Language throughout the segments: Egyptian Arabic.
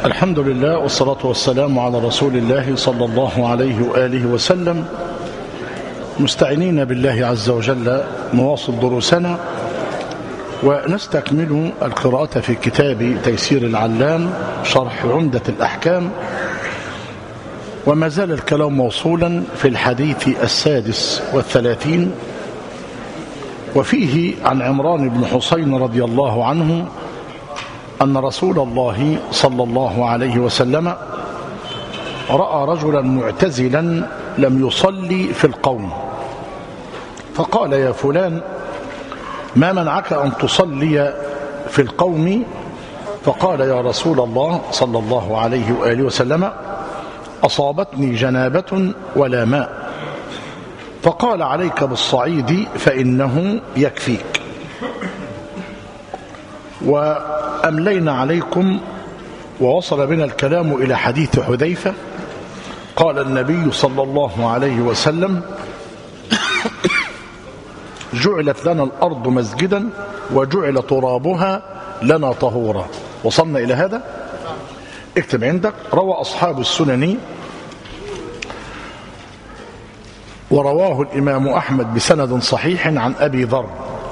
الحمد لله والصلاة والسلام على رسول الله صلى الله عليه وآله وسلم مستعينين بالله عز وجل نواصل دروسنا ونستكمل القراءة في كتاب تيسير العلام شرح عمدة الأحكام وما زال الكلام موصولا في الحديث السادس والثلاثين وفيه عن عمران بن حسين رضي الله عنه أن رسول الله صلى الله عليه وسلم رأى رجلا معتزلا لم يصلي في القوم فقال يا فلان ما منعك أن تصلي في القوم فقال يا رسول الله صلى الله عليه وآله وسلم أصابتني جنابة ولا ماء فقال عليك بالصعيد فإنه يكفيك وأملينا عليكم ووصل بنا الكلام إلى حديث حذيفة قال النبي صلى الله عليه وسلم جعلت لنا الأرض مسجدا وجعل ترابها لنا طهورا وصلنا إلى هذا اكتب عندك روى أصحاب السنن ورواه الإمام أحمد بسند صحيح عن أبي ذر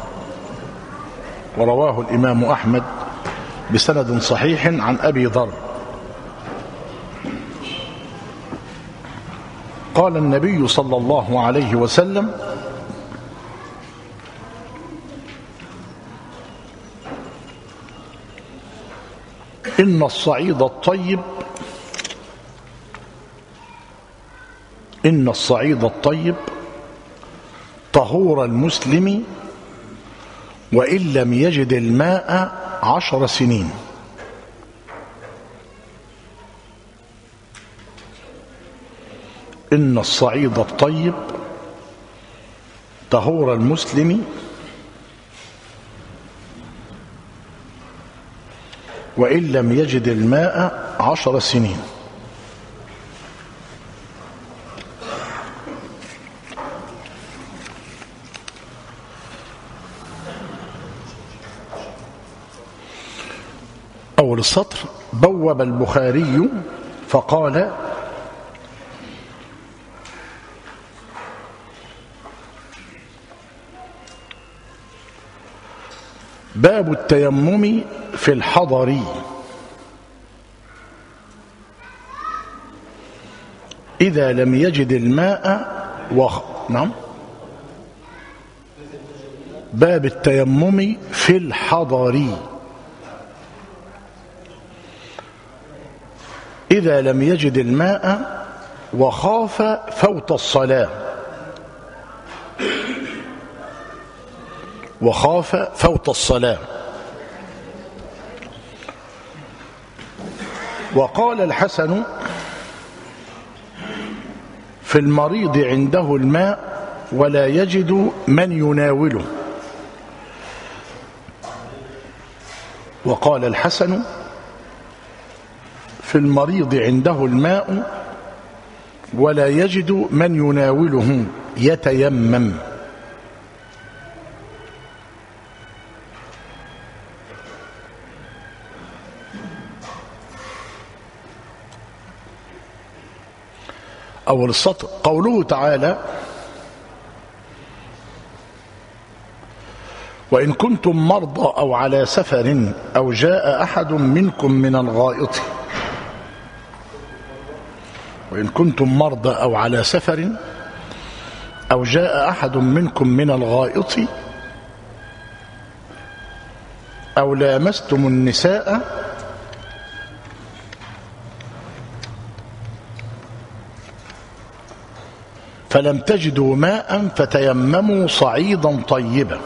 ورواه الإمام أحمد بسند صحيح عن أبي ذر قال النبي صلى الله عليه وسلم إن الصعيد الطيب إن الصعيد الطيب طهور المسلم وإن لم يجد الماء عشر سنين إن الصعيد الطيب طهور المسلم وإن لم يجد الماء عشر سنين أول السطر بوب البخاري فقال باب التيمم في الحضر إذا لم يجد الماء وخ... نعم باب التيمم في الحضر إذا لم يجد الماء وخاف فوت الصلاة وخاف فوت الصلاة وقال الحسن في المريض عنده الماء ولا يجد من يناوله وقال الحسن في المريض عنده الماء ولا يجد من يناوله يتيمم أول السطر قوله تعالى وإن كنتم مرضى أو على سفر أو جاء أحد منكم من الغائط وإن كنتم مرضى أو على سفر أو جاء أحد منكم من الغائط أو لامستم النساء فلم تجدوا ماء فتيمموا صعيدا طيبا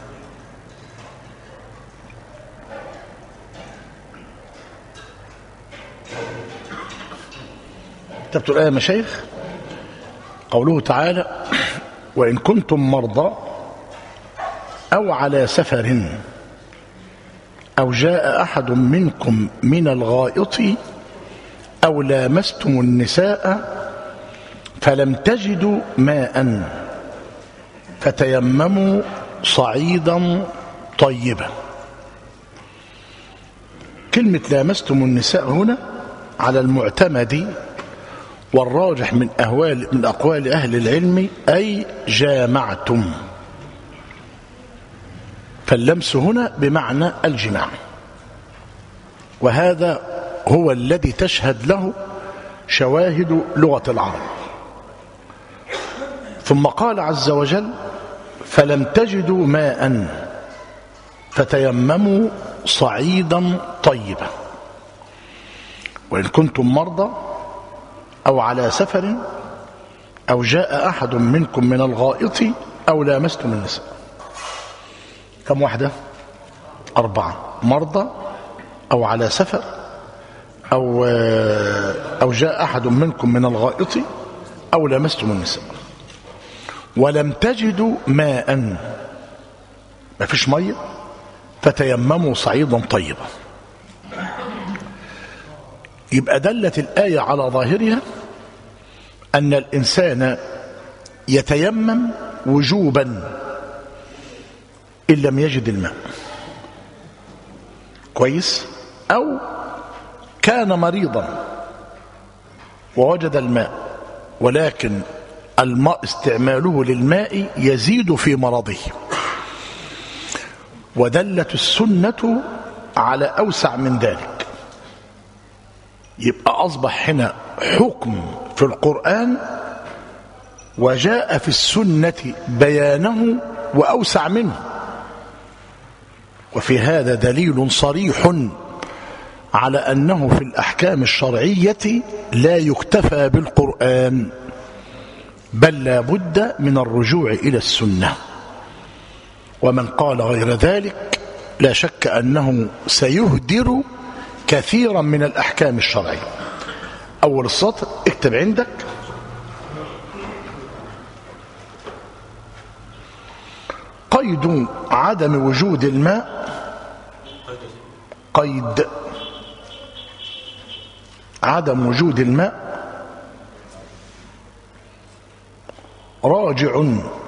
كتبت الآية مشايخ قوله تعالى وإن كنتم مرضى أو على سفر أو جاء أحد منكم من الغائط أو لامستم النساء فلم تجدوا ماء فتيمموا صعيدا طيبا كلمة لامستم النساء هنا على المعتمد والراجح من أهوال من أقوال أهل العلم أي جامعتم فاللمس هنا بمعنى الجماع وهذا هو الذي تشهد له شواهد لغة العرب ثم قال عز وجل فلم تجدوا ماء فتيمموا صعيدا طيبا وإن كنتم مرضى أو على سفر أو جاء أحد منكم من الغائط أو لامستم النساء كم واحدة أربعة مرضى أو على سفر أو, أو جاء أحد منكم من الغائط أو لامستم النساء ولم تجدوا ماء ما فيش مية فتيمموا صعيدا طيبا يبقى دلت الآية على ظاهرها أن الإنسان يتيمم وجوبا إن لم يجد الماء كويس أو كان مريضا ووجد الماء ولكن الماء استعماله للماء يزيد في مرضه ودلت السنة على أوسع من ذلك يبقى أصبح هنا حكم في القرآن وجاء في السنة بيانه وأوسع منه وفي هذا دليل صريح على أنه في الأحكام الشرعية لا يكتفى بالقرآن بل لا بد من الرجوع إلى السنة ومن قال غير ذلك لا شك أنه سيهدر كثيرا من الأحكام الشرعية أول السطر اكتب عندك قيد عدم وجود الماء قيد عدم وجود الماء راجع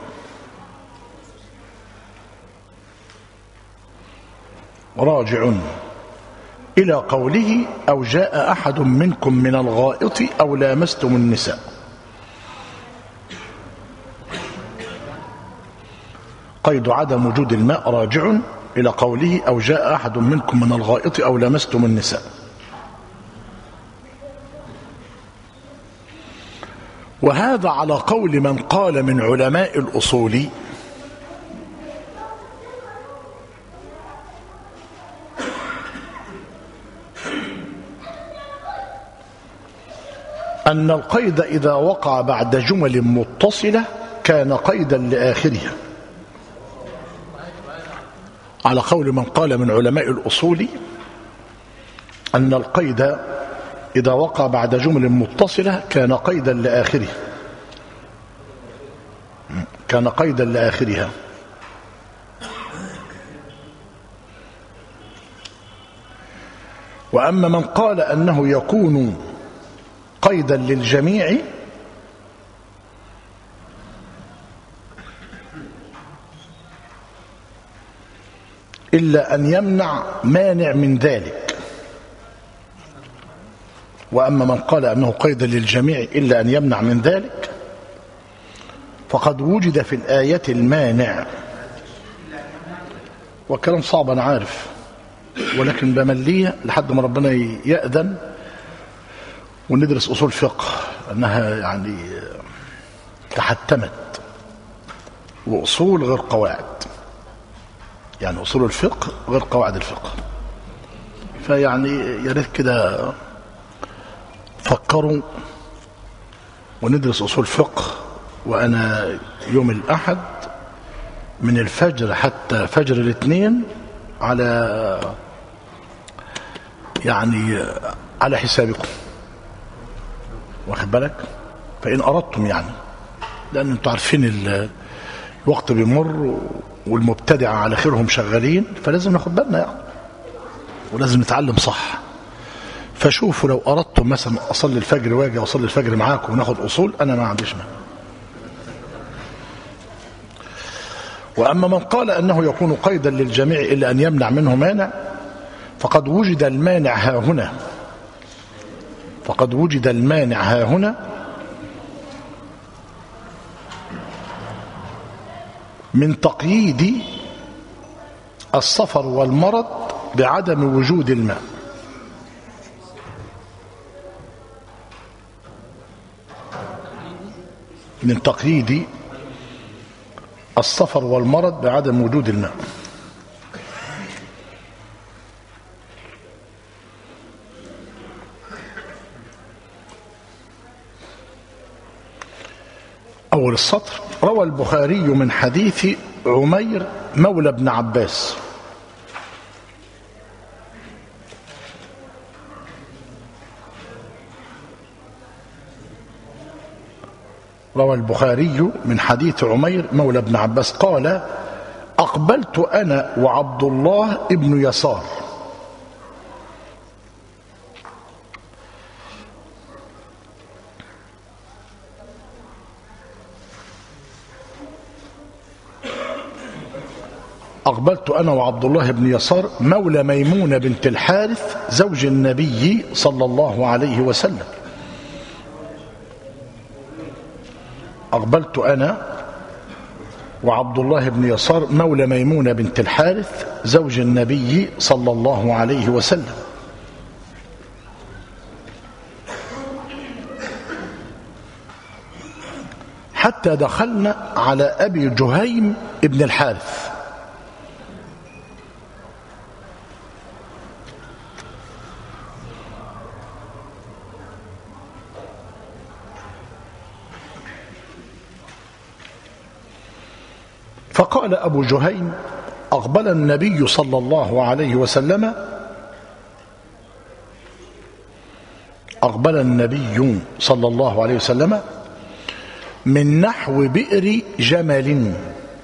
راجع إلى قوله أو جاء أحد منكم من الغائط أو لامستم النساء قيد عدم وجود الماء راجع إلى قوله أو جاء أحد منكم من الغائط أو لمستم النساء وهذا على قول من قال من علماء الأصول أن القيد إذا وقع بعد جمل متصلة كان قيدا لآخرها على قول من قال من علماء الأصول أن القيد إذا وقع بعد جمل متصلة كان قيدا لآخره كان قيدا لآخرها وأما من قال أنه يكون قيدا للجميع إلا أن يمنع مانع من ذلك وأما من قال أنه قيدا للجميع إلا أن يمنع من ذلك فقد وجد في الآية المانع وكلام صعب أنا عارف ولكن بمليه لحد ما ربنا يأذن وندرس أصول فقه أنها يعني تحتمت وأصول غير قواعد يعني أصول الفقه غير قواعد الفقه فيعني يا ريت كده فكروا وندرس أصول فقه وأنا يوم الأحد من الفجر حتى فجر الاثنين على يعني على حسابكم واخد بالك فإن أردتم يعني لأن أنتم عارفين الوقت بيمر والمبتدعة على خيرهم شغالين فلازم ناخد بالنا يعني ولازم نتعلم صح فشوفوا لو أردتم مثلا أصلي الفجر واجي أصلي الفجر معاكم وناخد أصول أنا ما عنديش مانع وأما من قال أنه يكون قيدا للجميع إلا أن يمنع منه مانع فقد وجد المانع ها هنا فقد وجد المانع ها هنا من تقييد السفر والمرض بعدم وجود الماء من تقييد السفر والمرض بعدم وجود الماء أول السطر روى البخاري من حديث عمير مولى بن عباس روى البخاري من حديث عمير مولى بن عباس قال أقبلت أنا وعبد الله ابن يسار أقبلت أنا وعبد الله بن يسار مولى ميمونة بنت الحارث زوج النبي صلى الله عليه وسلم أقبلت أنا وعبد الله بن يسار مولى ميمونة بنت الحارث زوج النبي صلى الله عليه وسلم حتى دخلنا على أبي جهيم ابن الحارث فقال أبو جهيم أقبل النبي صلى الله عليه وسلم أقبل النبي صلى الله عليه وسلم من نحو بئر جمل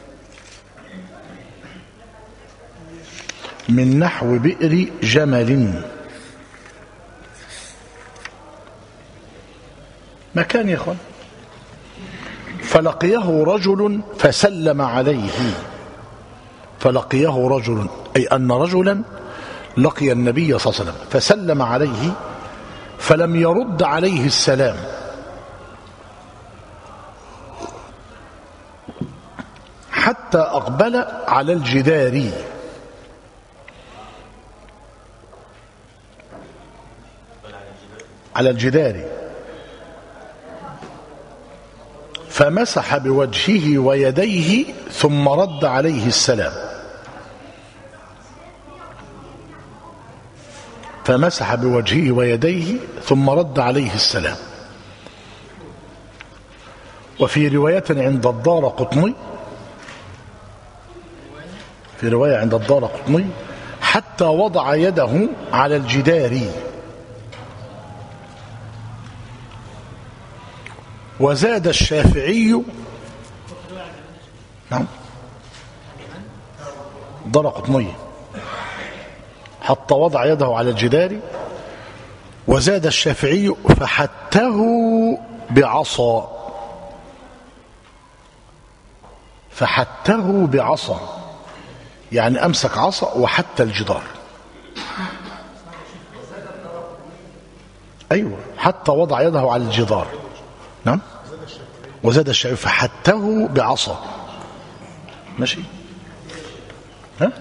من نحو بئر جمل مكان يا اخوان فلقيه رجل فسلم عليه فلقيه رجل أي أن رجلا لقي النبي صلى الله عليه وسلم فسلم عليه فلم يرد عليه السلام حتى أقبل على الجدار على الجدار فمسح بوجهه ويديه ثم رد عليه السلام فمسح بوجهه ويديه ثم رد عليه السلام وفي رواية عند الدار قطني في رواية عند الدار قطني حتى وضع يده على الجدار وزاد الشافعي نعم دار قطني حتى وضع يده على الجدار وزاد الشافعي فحته بعصا فحته بعصا يعني أمسك عصا وحتى الجدار أيوة حتى وضع يده على الجدار نعم وزاد الشافعي فحته بعصا ماشي ها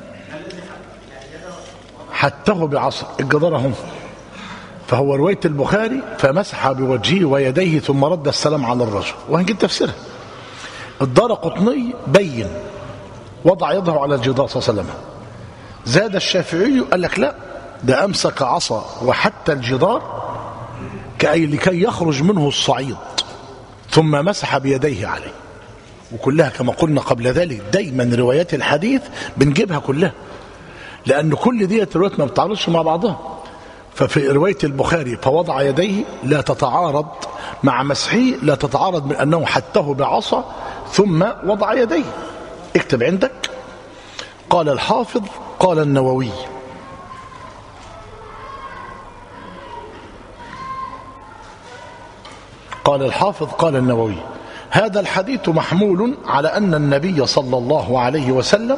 حته بعصا الجدار هم فهو رواية البخاري فمسح بوجهه ويديه ثم رد السلام على الرجل وهنجد تفسيرها الدار قطني بين وضع يده على الجدار صلى الله عليه وسلم زاد الشافعي قال لك لا ده أمسك عصا وحتى الجدار كأي لكي يخرج منه الصعيد ثم مسح بيديه عليه وكلها كما قلنا قبل ذلك دايما روايات الحديث بنجيبها كلها لأن كل دي روايات ما بتعرضش مع بعضها ففي رواية البخاري فوضع يديه لا تتعارض مع مسحه لا تتعارض من أنه حته بعصا ثم وضع يديه اكتب عندك قال الحافظ قال النووي قال الحافظ قال النووي هذا الحديث محمول على أن النبي صلى الله عليه وسلم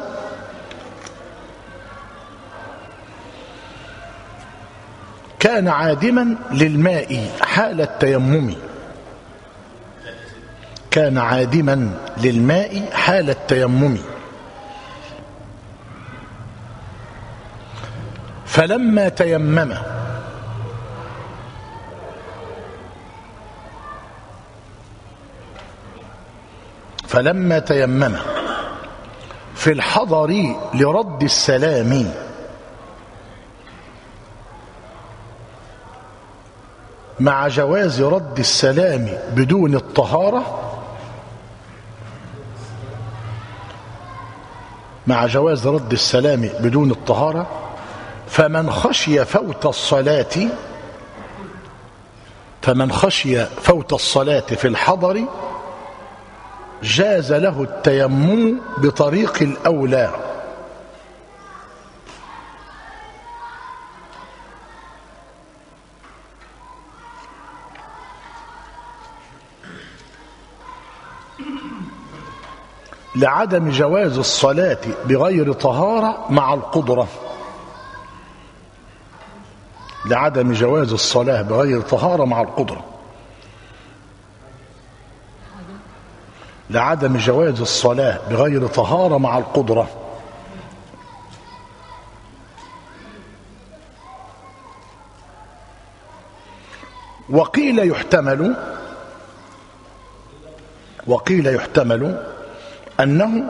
كان عادما للماء حال التيمم كان عادما للماء حال التيمم فلما تيمم فلما تيمم في الحضر لرد السلام مع جواز رد السلام بدون الطهارة مع جواز رد السلام بدون الطهارة فمن خشي فوت الصلاة فمن خشي فوت الصلاة في الحضر جاز له التيمم بطريق الأولى لعدم جواز الصلاة بغير طهارة مع القدرة لعدم جواز الصلاة بغير طهارة مع القدرة لعدم جواز الصلاة بغير طهارة مع القدرة وقيل يحتمل وقيل يحتمل أنه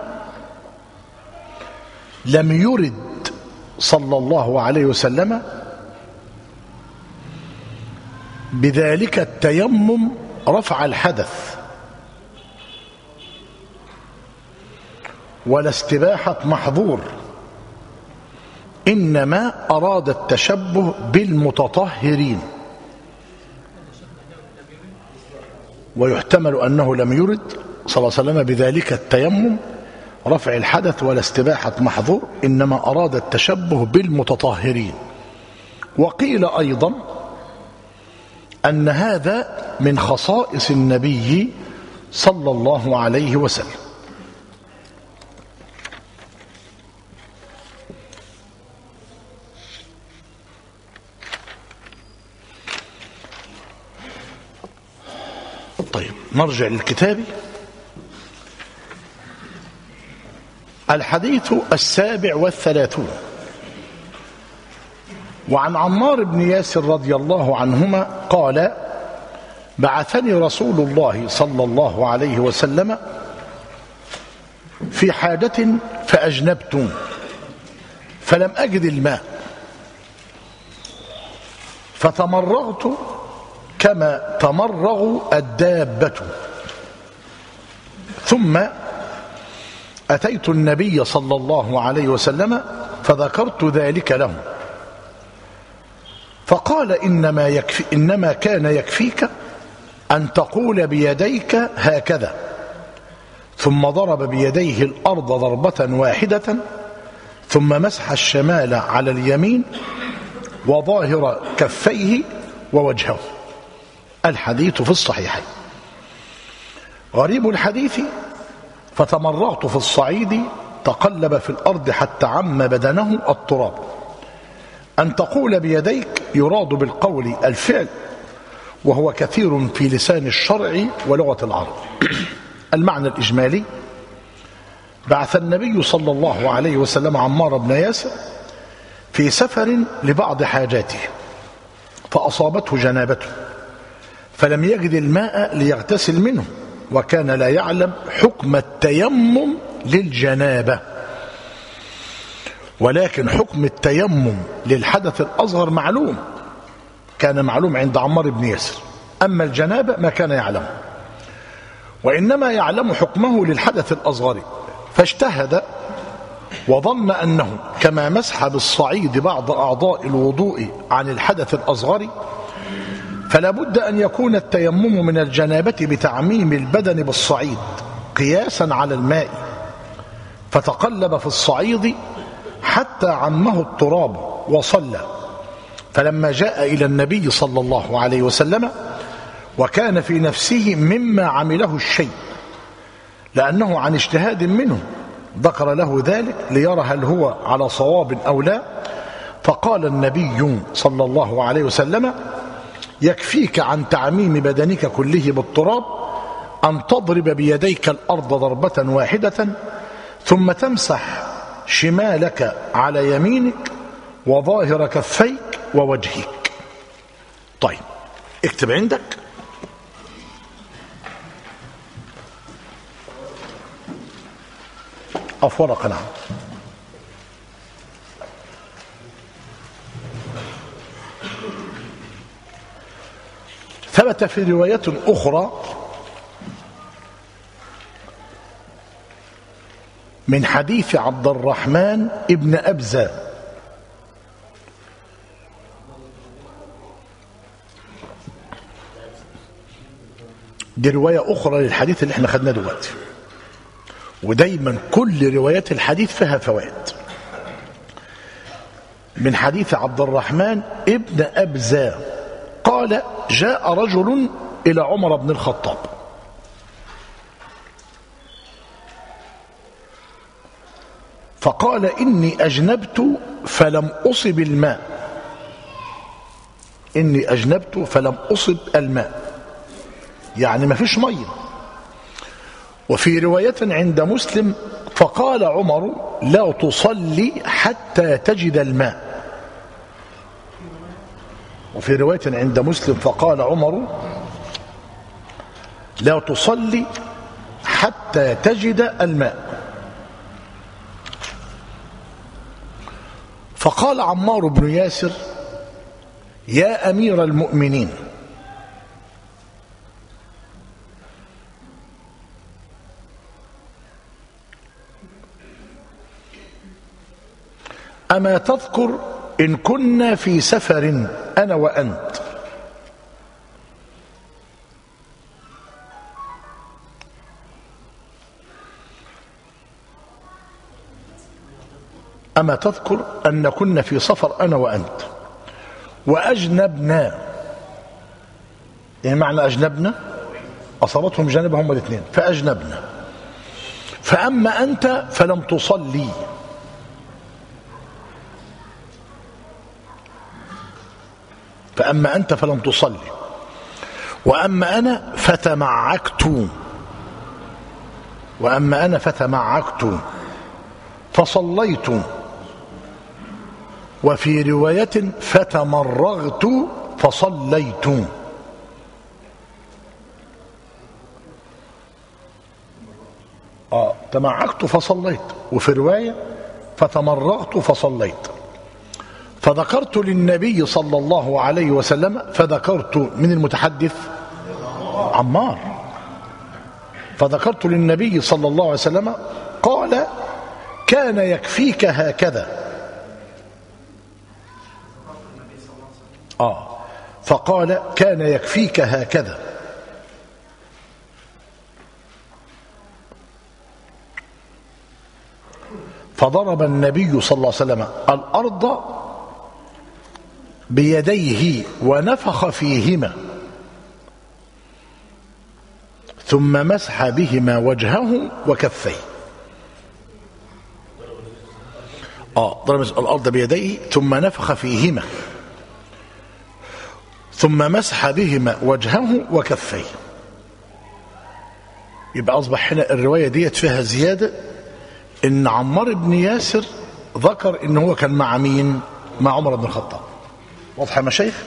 لم يرد صلى الله عليه وسلم بذلك التيمم رفع الحدث ولا استباحة محظور إنما أراد التشبه بالمتطهرين ويحتمل أنه لم يرد صلى الله عليه وسلم بذلك التيمم رفع الحدث ولا استباحة محظور إنما أراد التشبه بالمتطهرين وقيل أيضا أن هذا من خصائص النبي صلى الله عليه وسلم طيب نرجع للكتاب الحديث السابع والثلاثون وعن عمار بن ياسر رضي الله عنهما قال بعثني رسول الله صلى الله عليه وسلم في حاجة فأجنبت فلم أجد الماء فتمرغت كما تمرغ الدابة ثم أتيت النبي صلى الله عليه وسلم فذكرت ذلك له فقال إنما, يكفي إنما كان يكفيك أن تقول بيديك هكذا ثم ضرب بيديه الأرض ضربة واحدة ثم مسح الشمال على اليمين وظاهر كفيه ووجهه الحديث في الصحيحين غريب الحديث فتمرغت في الصعيد تقلب في الأرض حتى عم بدنه التراب أن تقول بيديك يراد بالقول الفعل وهو كثير في لسان الشرع ولغة العرب المعنى الإجمالي بعث النبي صلى الله عليه وسلم عمار بن ياسر في سفر لبعض حاجاته فأصابته جنابته فلم يجد الماء ليغتسل منه وكان لا يعلم حكم التيمم للجنابة ولكن حكم التيمم للحدث الأصغر معلوم كان معلوم عند عمار بن ياسر أما الجنابة ما كان يعلم وإنما يعلم حكمه للحدث الأصغر فاجتهد وظن أنه كما مسح بالصعيد بعض أعضاء الوضوء عن الحدث الأصغر فلا بد أن يكون التيمم من الجنابة بتعميم البدن بالصعيد قياسا على الماء فتقلب في الصعيد حتى عمه التراب وصلى فلما جاء إلى النبي صلى الله عليه وسلم وكان في نفسه مما عمله الشيء لأنه عن اجتهاد منه ذكر له ذلك ليرى هل هو على صواب أو لا فقال النبي صلى الله عليه وسلم يكفيك عن تعميم بدنك كله بالتراب أن تضرب بيديك الأرض ضربة واحدة ثم تمسح شمالك على يمينك وظاهر كفيك ووجهك طيب اكتب عندك أف ورقة نعم ثبت في رواية أخرى من حديث عبد الرحمن ابن أبزة دي رواية أخرى للحديث اللي احنا خدناه دلوقتي ودايما كل روايات الحديث فيها فوائد من حديث عبد الرحمن ابن أبزة قال جاء رجل إلى عمر بن الخطاب فقال إني أجنبت فلم أصب الماء إني أجنبت فلم أصب الماء يعني ما فيش مية وفي رواية عند مسلم فقال عمر لا تصلي حتى تجد الماء وفي رواية عند مسلم فقال عمر لا تصلي حتى تجد الماء فقال عمار بن ياسر يا أمير المؤمنين أما تذكر إن كنا في سفر أنا وأنت أما تذكر أن كنا في سفر أنا وأنت وأجنبنا يعني معنى أجنبنا أصابتهم جانب هم الاثنين فأجنبنا فأما أنت فلم تصلي فأما أنت فلم تصلي وأما أنا فتمعكت وأما أنا فتمعكت فصليت وفي رواية فتمرغت فصليت آه تمعكت فصليت وفي رواية فتمرغت فصليت فذكرت للنبي صلى الله عليه وسلم فذكرت من المتحدث عمار فذكرت للنبي صلى الله عليه وسلم قال كان يكفيك هكذا آه فقال كان يكفيك هكذا فضرب النبي صلى الله عليه وسلم الأرض بيديه ونفخ فيهما ثم مسح بهما وجهه وكفيه آه ضرب الأرض بيديه ثم نفخ فيهما ثم مسح بهما وجهه وكفيه يبقى أصبح هنا الرواية ديت فيها زيادة إن عمار بن ياسر ذكر إن هو كان مع مين مع عمر بن الخطاب واضح يا مشايخ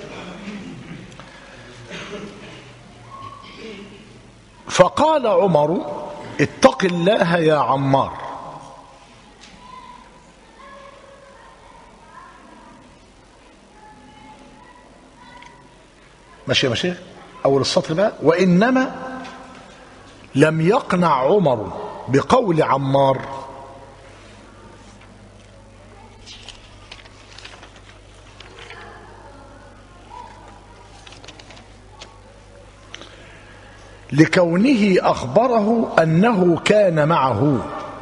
فقال عمر اتق الله يا عمار ماشي يا مشايخ اول السطر بقى وانما لم يقنع عمر بقول عمار لكونه أخبره أنه كان معه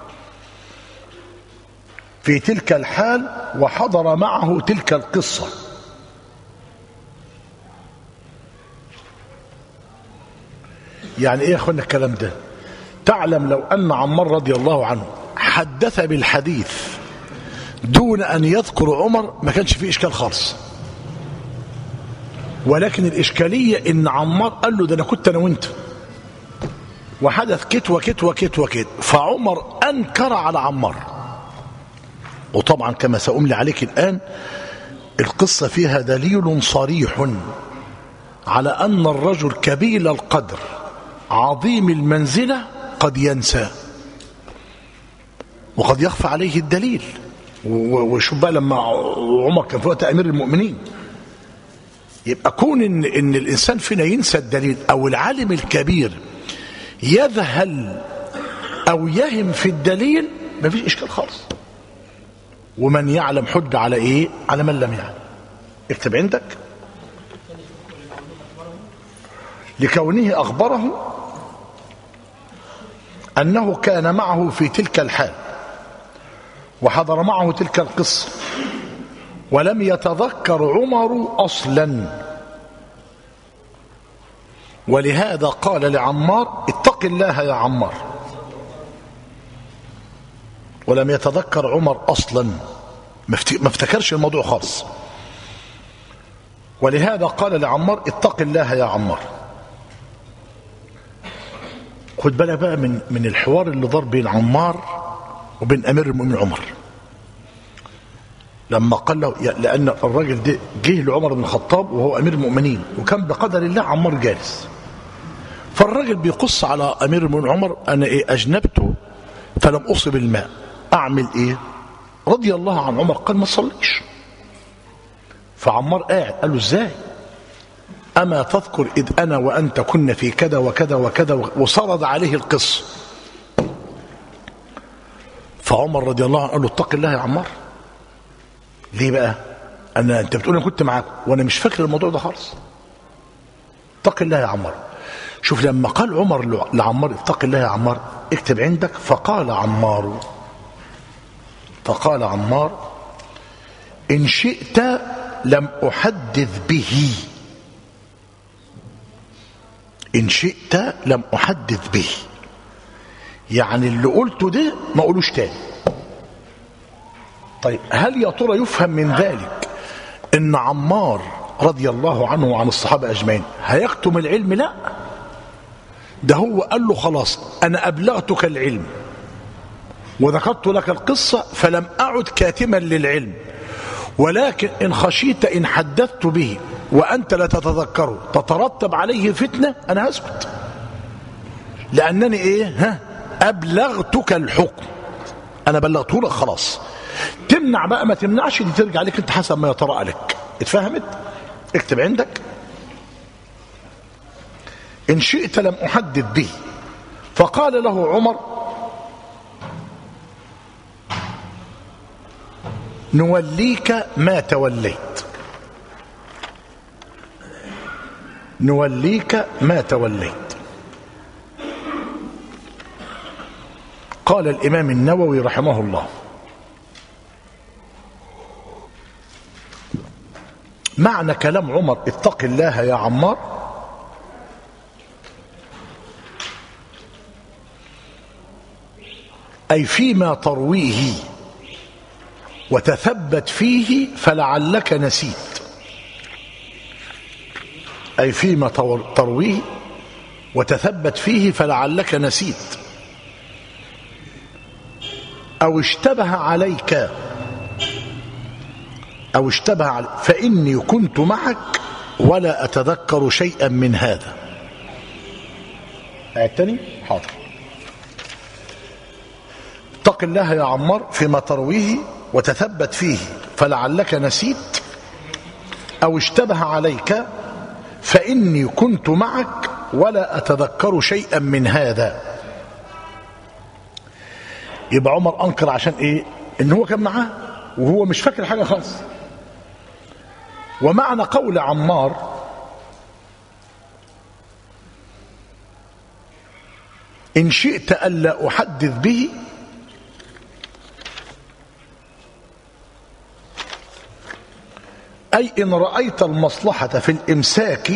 في تلك الحال وحضر معه تلك القصة يعني ايه يا اخوانا الكلام ده تعلم لو ان عمار رضي الله عنه حدث بالحديث دون أن يذكر عمر ما كانش فيه إشكال خالص ولكن الإشكالية إن عمار قال له ده أنا كنت أنا وأنت وحدث كت وكت وكت وكت فعمر أنكر على عمار وطبعا كما سأملي عليك الآن القصة فيها دليل صريح على أن الرجل كبير القدر عظيم المنزلة قد ينسى وقد يخفى عليه الدليل وشوف بقى لما عمر كان في وقت أمير المؤمنين يبقى كون إن, إن الإنسان فينا ينسى الدليل أو العالم الكبير يذهل أو يهم في الدليل ما فيش إشكال خالص ومن يعلم حج على إيه على من لم يعلم اكتب عندك لكونه أخبره أنه كان معه في تلك الحال وحضر معه تلك القصة ولم يتذكر عمر أصلا ولهذا قال لعمار اتق الله يا عمار ولم يتذكر عمر أصلا ما افتكرش الموضوع خالص ولهذا قال لعمار اتق الله يا عمار خد بالك بقى من من الحوار اللي دار بين عمار وبين امير المؤمنين عمر لما قال له لان الراجل ده جه لعمر بن الخطاب وهو امير المؤمنين وكان بقدر الله عمار جالس فالراجل بيقص على امير المؤمنين عمر انا ايه اجنبته فلم اصب الماء اعمل ايه رضي الله عن عمر قال ما تصليش فعمار قاعد قال له ازاي أما تذكر إذ أنا وأنت كنا في كذا وكذا وكذا وسرد عليه القصة فعمر رضي الله عنه قال له اتق الله يا عمار ليه بقى أنا أنت بتقول أنا كنت معاك وأنا مش فاكر الموضوع ده خالص اتق الله يا عمار شوف لما قال عمر لعمار اتق الله يا عمار اكتب عندك فقال عمار فقال عمار إن شئت لم أحدث به إن شئت لم أحدث به يعني اللي قلته ده ما أقولوش تاني طيب هل يا ترى يفهم من ذلك إن عمار رضي الله عنه وعن الصحابة أجمعين هيكتم العلم لا ده هو قال له خلاص أنا أبلغتك العلم وذكرت لك القصة فلم أعد كاتما للعلم ولكن إن خشيت إن حدثت به وأنت لا تتذكره تترتب عليه فتنة أنا هسكت لأنني إيه ها أبلغتك الحكم أنا بلغته لك خلاص تمنع بقى ما تمنعش دي ترجع لك أنت حسب ما يطرأ لك اتفهمت اكتب عندك إن شئت لم أحدث به فقال له عمر نوليك ما توليت نوليك ما توليت قال الإمام النووي رحمه الله معنى كلام عمر اتق الله يا عمار أي فيما ترويه وتثبت فيه فلعلك نسيت أي فيما ترويه وتثبت فيه فلعلك نسيت أو اشتبه عليك أو اشتبه عليك فإني كنت معك ولا أتذكر شيئا من هذا الثاني حاضر اتق الله يا عمار فيما ترويه وتثبت فيه فلعلك نسيت أو اشتبه عليك فإني كنت معك ولا أتذكر شيئا من هذا يبقى عمر أنكر عشان إيه إن هو كان معاه وهو مش فاكر حاجة خالص ومعنى قول عمار إن شئت ألا أحدث به أي إن رأيت المصلحة في الإمساك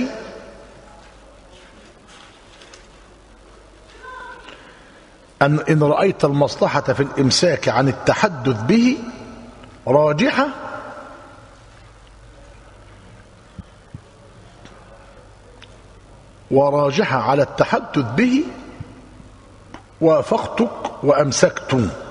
أن إن رأيت المصلحة في الإمساك عن التحدث به راجحة وراجحة على التحدث به وافقتك وأمسكت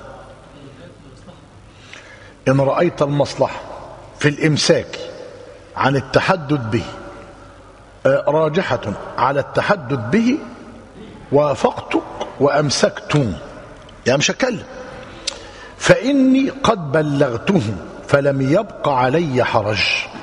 إن رأيت المصلحة في الإمساك عن التحدث به راجحة على التحدث به وافقتك وأمسكت يعني مش هتكلم فإني قد بلغته فلم يبق علي حرج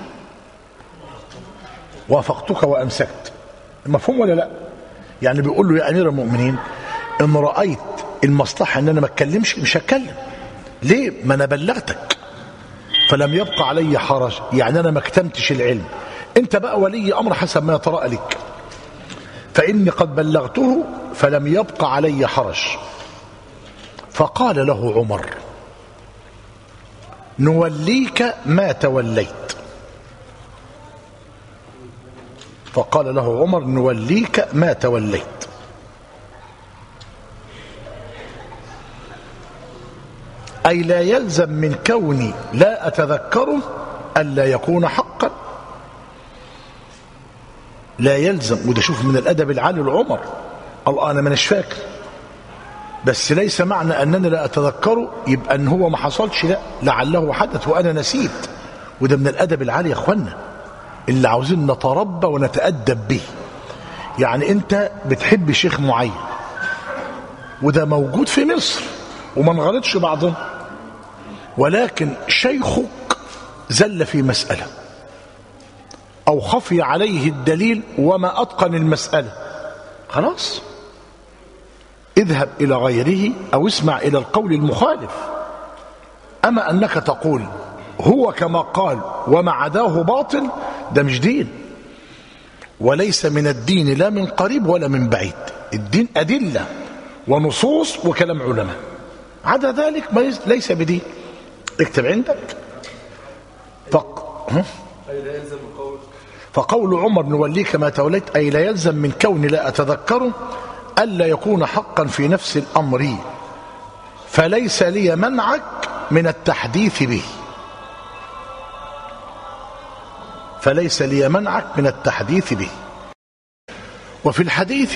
وافقتك وأمسكت مفهوم ولا لا يعني بيقول له يا أمير المؤمنين إن رأيت المصلحة إن أنا ما أتكلمش مش هتكلم ليه ما أنا بلغتك فلم يبق علي حرج يعني أنا ما اكتمتش العلم أنت بقى ولي أمر حسب ما يترأى لك فإني قد بلغته فلم يبق علي حرج فقال له عمر نوليك ما توليت فقال له عمر نوليك ما توليت أي لا يلزم من كوني لا أتذكره ألا يكون حقا لا يلزم وده شوف من الأدب العالي لعمر الله أنا منش فاكر بس ليس معنى أنني لا أتذكره يبقى أن هو ما حصلش لا لعله حدث وأنا نسيت وده من الأدب العالي يا أخوانا اللي عاوزين نتربى ونتأدب به يعني أنت بتحب شيخ معين وده موجود في مصر وما انغلطش بعضهم ولكن شيخك زل في مسألة أو خفي عليه الدليل وما أتقن المسألة خلاص اذهب إلى غيره أو اسمع إلى القول المخالف أما أنك تقول هو كما قال وما عداه باطل ده مش دين وليس من الدين لا من قريب ولا من بعيد الدين أدلة ونصوص وكلام علماء عدا ذلك ليس بدين اكتب عندك فق... فقول عمر نوليك ما توليت أي لا يلزم من كوني لا أتذكره ألا يكون حقا في نفس الأمر فليس لي منعك من التحديث به فليس لي منعك من التحديث به وفي الحديث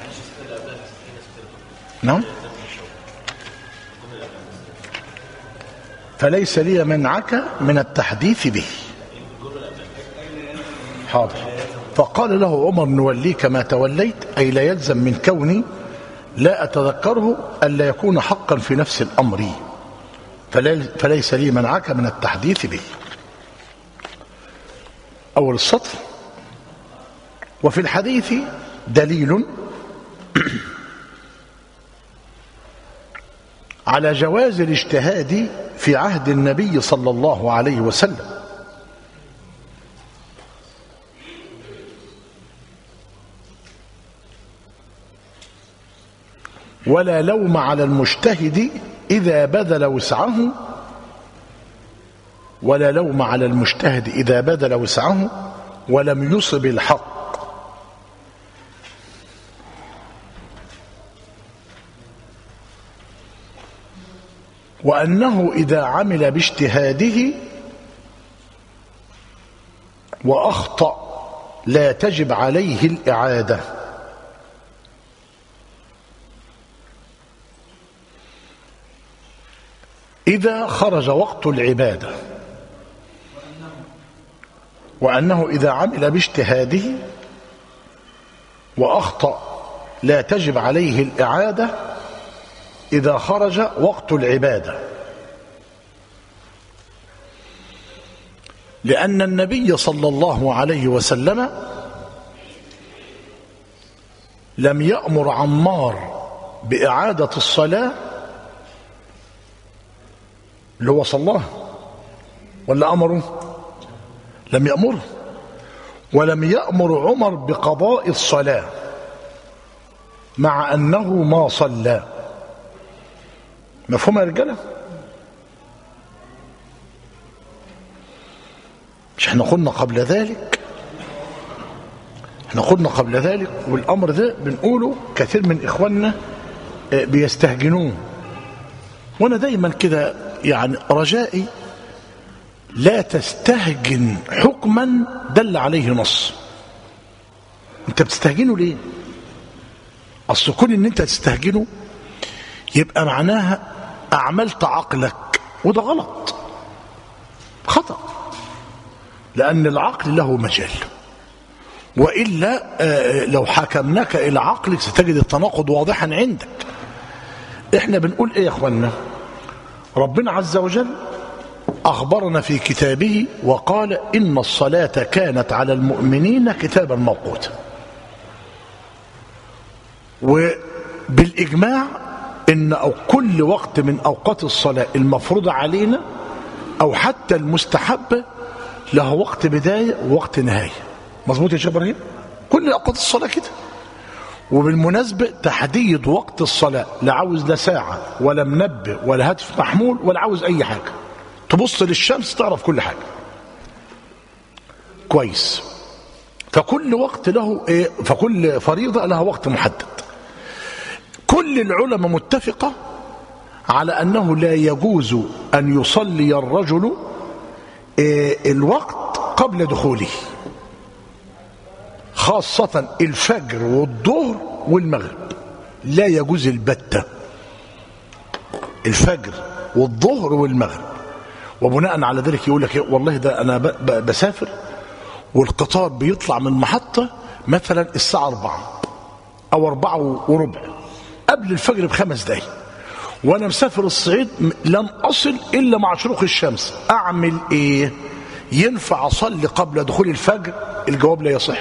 نعم فليس لي منعك من التحديث به حاضر فقال له عمر نوليك ما توليت أي لا يلزم من كوني لا أتذكره ألا يكون حقا في نفس الأمر فليس لي منعك من التحديث به أول السطر وفي الحديث دليل على جواز الاجتهاد في عهد النبي صلى الله عليه وسلم ولا لوم على المجتهد إذا بذل وسعه ولا لوم على المجتهد إذا بذل وسعه ولم يصب الحق وأنه إذا عمل باجتهاده وأخطأ لا تجب عليه الإعادة إذا خرج وقت العبادة وأنه إذا عمل باجتهاده وأخطأ لا تجب عليه الإعادة إذا خرج وقت العبادة لأن النبي صلى الله عليه وسلم لم يأمر عمار بإعادة الصلاة اللي هو صلاه ولا أمره لم يأمره ولم يأمر عمر بقضاء الصلاة مع أنه ما صلى مفهوم يا رجاله مش احنا قلنا قبل ذلك احنا قلنا قبل ذلك والامر ده بنقوله كثير من اخواننا بيستهجنوه وانا دايما كده يعني رجائي لا تستهجن حكما دل عليه نص انت بتستهجنه ليه اصل كون ان انت تستهجنه يبقى معناها اعملت عقلك وده غلط خطأ لأن العقل له مجال وإلا آه، لو حكمناك إلى عقلك ستجد التناقض واضحا عندك احنا بنقول ايه يا اخوانا ربنا عز وجل أخبرنا في كتابه وقال إن الصلاة كانت على المؤمنين كتابا موقوتا وبالإجماع إن أو كل وقت من أوقات الصلاة المفروضة علينا أو حتى المستحبة له وقت بداية ووقت نهاية مظبوط يا شيخ إبراهيم كل أوقات الصلاة كده وبالمناسبة تحديد وقت الصلاة لا عاوز لا ساعة ولا منبه ولا هاتف محمول ولا عاوز أي حاجة تبص للشمس تعرف كل حاجة كويس فكل وقت له إيه فكل فريضة لها وقت محدد كل العلماء متفقة على أنه لا يجوز أن يصلي الرجل إيه الوقت قبل دخوله خاصة الفجر والظهر والمغرب لا يجوز البتة الفجر والظهر والمغرب وبناء على ذلك يقول لك والله ده أنا ب- ب- بسافر والقطار بيطلع من محطة مثلا الساعة أربعة أو أربعة وربع قبل الفجر بخمس دقايق وأنا مسافر الصعيد م- لن أصل إلا مع شروق الشمس أعمل إيه ينفع أصلي قبل دخول الفجر الجواب لا يصح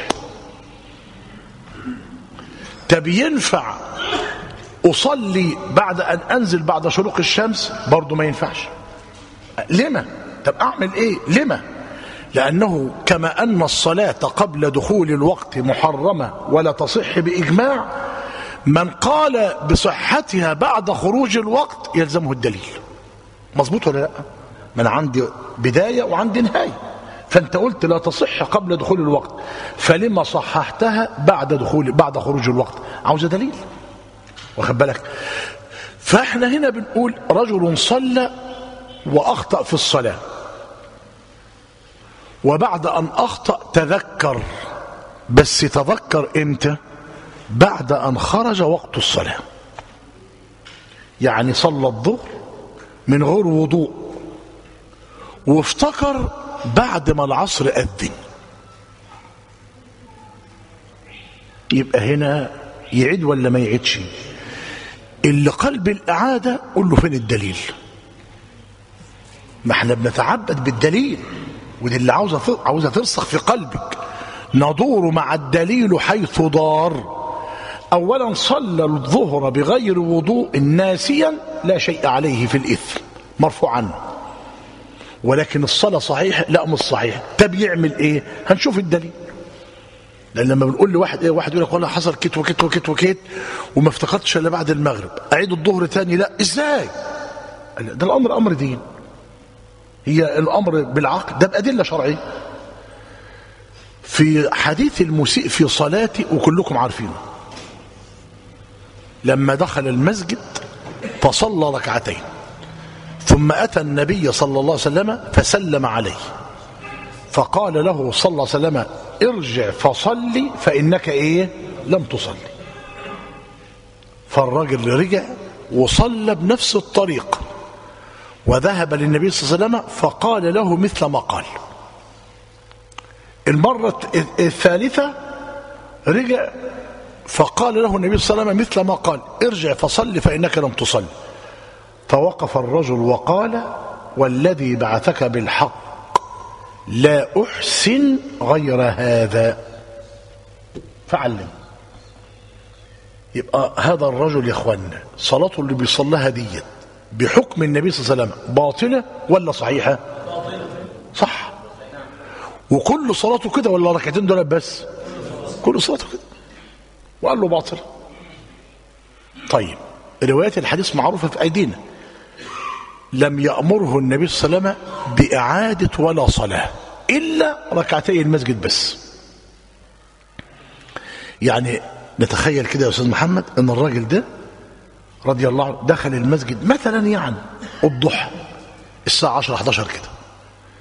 طب ينفع أصلي بعد أن أنزل بعد شروق الشمس برضه ما ينفعش لما طب أعمل إيه لما لأنه كما أن الصلاة قبل دخول الوقت محرمة ولا تصح بإجماع من قال بصحتها بعد خروج الوقت يلزمه الدليل مظبوط ولا لا من عندي بداية وعندي نهاية فانت قلت لا تصح قبل دخول الوقت فلما صححتها بعد دخول بعد خروج الوقت عاوز دليل واخد بالك فاحنا هنا بنقول رجل صلى واخطا في الصلاه وبعد ان اخطا تذكر بس تذكر امتى بعد ان خرج وقت الصلاه يعني صلى الظهر من غير وضوء وافتكر بعد ما العصر أذن يبقى هنا يعيد ولا ما يعيدش اللي قلب الإعادة قول له فين الدليل ما احنا بنتعبد بالدليل ودي اللي عاوزة عاوزة ترسخ في قلبك ندور مع الدليل حيث دار أولا صلى الظهر بغير وضوء ناسيا لا شيء عليه في الإثم مرفوع عنه ولكن الصلاة صحيح لا مش صحيح طب يعمل ايه هنشوف الدليل لان لما بنقول لواحد ايه واحد يقول لك والله حصل كت وكت وكت وكت وما افتكرتش الا بعد المغرب اعيد الظهر تاني لا ازاي قال ده الامر امر دين هي الامر بالعقل ده بادله شرعيه في حديث المسيء في صلاتي وكلكم عارفينه لما دخل المسجد فصلى ركعتين ثم أتى النبي صلى الله عليه وسلم فسلم عليه فقال له صلى الله عليه وسلم ارجع فصلي فإنك إيه لم تصلي فالراجل رجع وصلى بنفس الطريقة وذهب للنبي صلى الله عليه وسلم فقال له مثل ما قال المرة الثالثة رجع فقال له النبي صلى الله عليه وسلم مثل ما قال ارجع فصلي فإنك لم تصلي فوقف الرجل وقال والذي بعثك بالحق لا أحسن غير هذا فعلم يبقى هذا الرجل يا اخوانا صلاته اللي بيصليها ديت بحكم النبي صلى الله عليه وسلم باطلة ولا صحيحة صح وكل صلاته كده ولا ركعتين دول بس كل صلاته كده وقال له باطل طيب روايات الحديث معروفة في أيدينا لم يأمره النبي صلى الله عليه وسلم بإعادة ولا صلاة إلا ركعتي المسجد بس يعني نتخيل كده يا أستاذ محمد أن الراجل ده رضي الله عنه دخل المسجد مثلا يعني الضحى الساعة 10 11 كده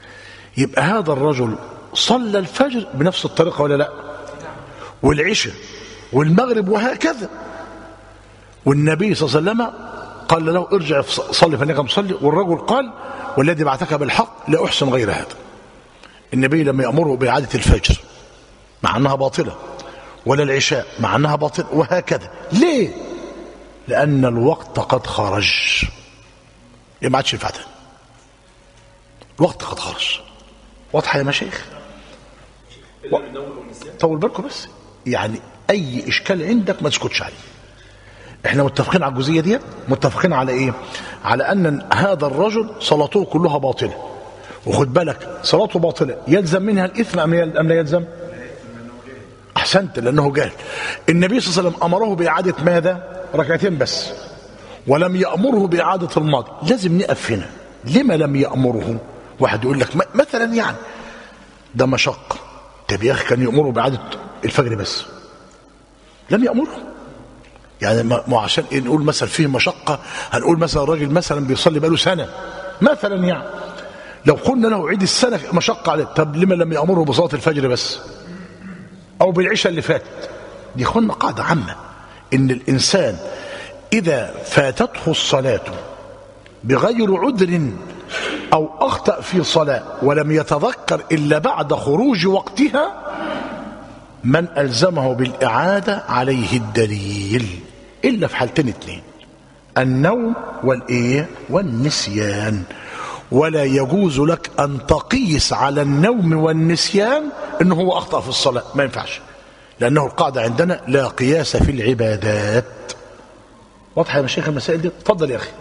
يبقى هذا الرجل صلى الفجر بنفس الطريقة ولا لا والعشاء والمغرب وهكذا والنبي صلى الله عليه وسلم قال له ارجع صلي فانك مصلي والرجل قال والذي بعثك بالحق لا احسن غير هذا النبي لم يامره باعاده الفجر مع انها باطله ولا العشاء مع انها باطله وهكذا ليه لان الوقت قد خرج إيه ما عادش ينفع تاني الوقت قد خرج واضحه يا مشايخ و... طول بالكم بس يعني اي اشكال عندك ما تسكتش عليه احنا متفقين على الجزئيه دي متفقين على ايه على ان هذا الرجل صلاته كلها باطله وخد بالك صلاته باطله يلزم منها الاثم ام يل- ام لا يلزم احسنت لانه جاهل النبي صلى الله عليه وسلم امره باعاده ماذا ركعتين بس ولم يامره باعاده الماضي لازم نقف هنا لما لم يامره واحد يقول لك م- مثلا يعني ده مشقه طب يا اخي كان يامره باعاده الفجر بس لم يامره يعني ما ما عشان إيه نقول مثلا فيه مشقة هنقول مثلا راجل مثلا بيصلي بقاله سنة مثلا يعني لو قلنا له عيد السنة مشقة عليه طب لما لم يأمره بصلاة الفجر بس أو بالعشاء اللي فاتت دي خلنا قاعدة عامة إن الإنسان إذا فاتته الصلاة بغير عذر أو أخطأ في صلاة ولم يتذكر إلا بعد خروج وقتها من ألزمه بالإعادة عليه الدليل إلا في حالتين اتنين النوم والإيه والنسيان ولا يجوز لك أن تقيس على النوم والنسيان أنه هو أخطأ في الصلاة ما ينفعش لأنه القاعدة عندنا لا قياس في العبادات واضحة يا مشايخ المسائل دي اتفضل يا أخي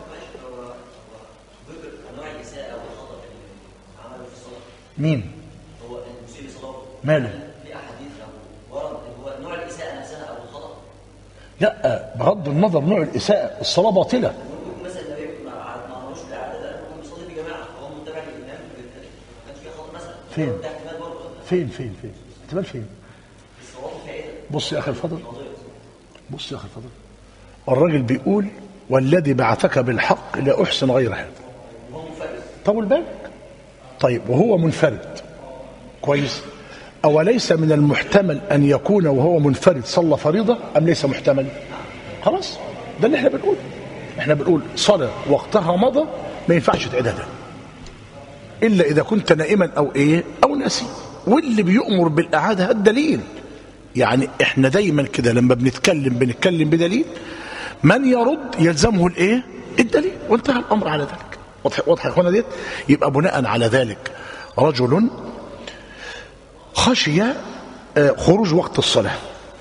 مين ماله لا بغض النظر نوع الإساءة الصلاة باطلة فين فين فين فين احتمال فين بص يا أخي الفضل بص يا أخي الفضل الراجل بيقول والذي بعثك بالحق لا أحسن غير هذا طول بالك طيب وهو منفرد كويس أوليس من المحتمل أن يكون وهو منفرد صلى فريضة أم ليس محتمل خلاص ده اللي احنا بنقول احنا بنقول صلاة وقتها مضى ما ينفعش تعيدها تاني إلا إذا كنت نائما أو إيه أو ناسي واللي بيؤمر بالإعادة الدليل يعني احنا دايما كده لما بنتكلم بنتكلم بدليل من يرد يلزمه الايه الدليل وانتهى الامر على ذلك واضح واضح يا اخوانا ديت يبقى بناء على ذلك رجل خشي آه، خروج وقت الصلاه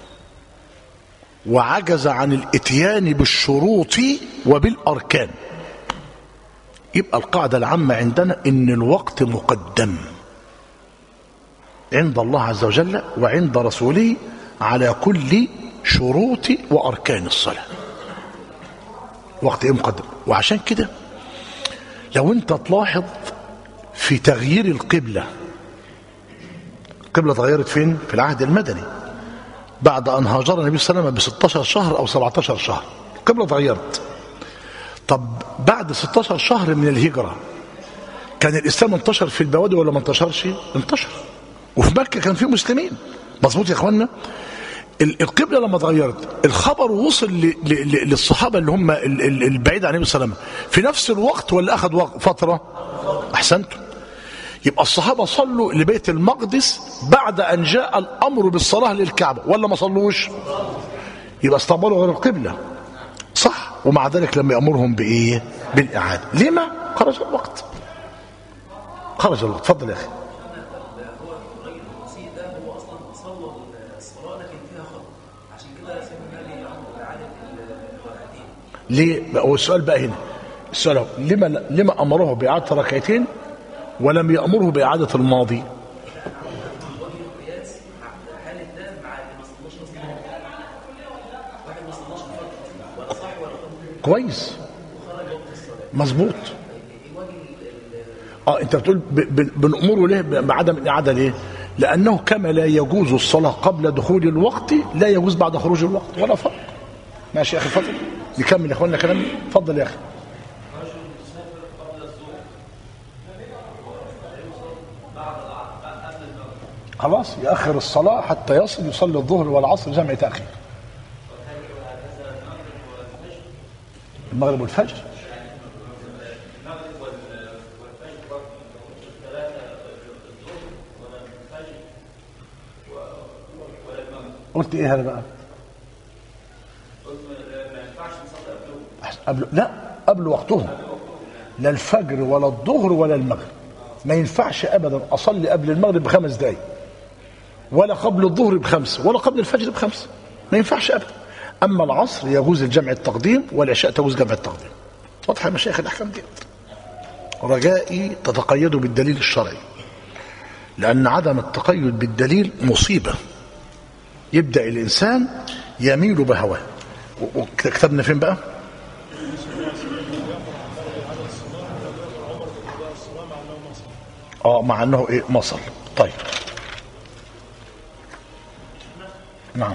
وعجز عن الاتيان بالشروط وبالاركان يبقى القاعده العامه عندنا ان الوقت مقدم عند الله عز وجل وعند رسوله على كل شروط واركان الصلاه وقت ايه مقدم وعشان كده لو انت تلاحظ في تغيير القبله القبله اتغيرت فين في العهد المدني بعد ان هاجر النبي صلى الله عليه وسلم ب 16 شهر او 17 شهر القبله اتغيرت طب بعد 16 شهر من الهجره كان الاسلام انتشر في البوادي ولا ما انتشرش انتشر وفي مكه كان في مسلمين مظبوط يا اخوانا ال- القبله لما اتغيرت الخبر وصل ل- ل- ل- للصحابه اللي هم ال- ال- البعيد عن النبي صلى الله عليه وسلم في نفس الوقت ولا اخذ وق- فتره احسنتم يبقى الصحابه صلوا لبيت المقدس بعد ان جاء الامر بالصلاه للكعبه ولا ما صلوش يبقى استقبلوا غير القبله صح ومع ذلك لم يامرهم بايه بالاعاده لما خرج الوقت خرج الوقت اتفضل يا اخي ليه هو السؤال بقى هنا السؤال هو لما لما امره باعاده ركعتين ولم يامره باعاده الماضي كويس مظبوط اه انت بتقول ب- ب- بنأمره ليه بعدم الاعاده ليه لانه كما لا يجوز الصلاه قبل دخول الوقت لا يجوز بعد خروج الوقت ولا فرق ماشي يا اخي اتفضل نكمل يا اخوانا كلام اتفضل يا اخي خلاص يأخر الصلاة حتى يصل يصلي الظهر والعصر جمع تأخير المغرب والفجر قلت ايه هذا بقى قبل لا قبل وقتهم لا الفجر ولا الظهر ولا المغرب ما ينفعش ابدا اصلي قبل المغرب بخمس دقايق ولا قبل الظهر بخمس ولا قبل الفجر بخمس ما ينفعش ابدا اما العصر يجوز الجمع التقديم والعشاء تجوز جمع التقديم واضحه يا مشايخ الاحكام دي رجائي تتقيدوا بالدليل الشرعي لان عدم التقيد بالدليل مصيبه يبدا الانسان يميل بهواه وكتبنا فين بقى اه مع انه ايه مصل طيب نعم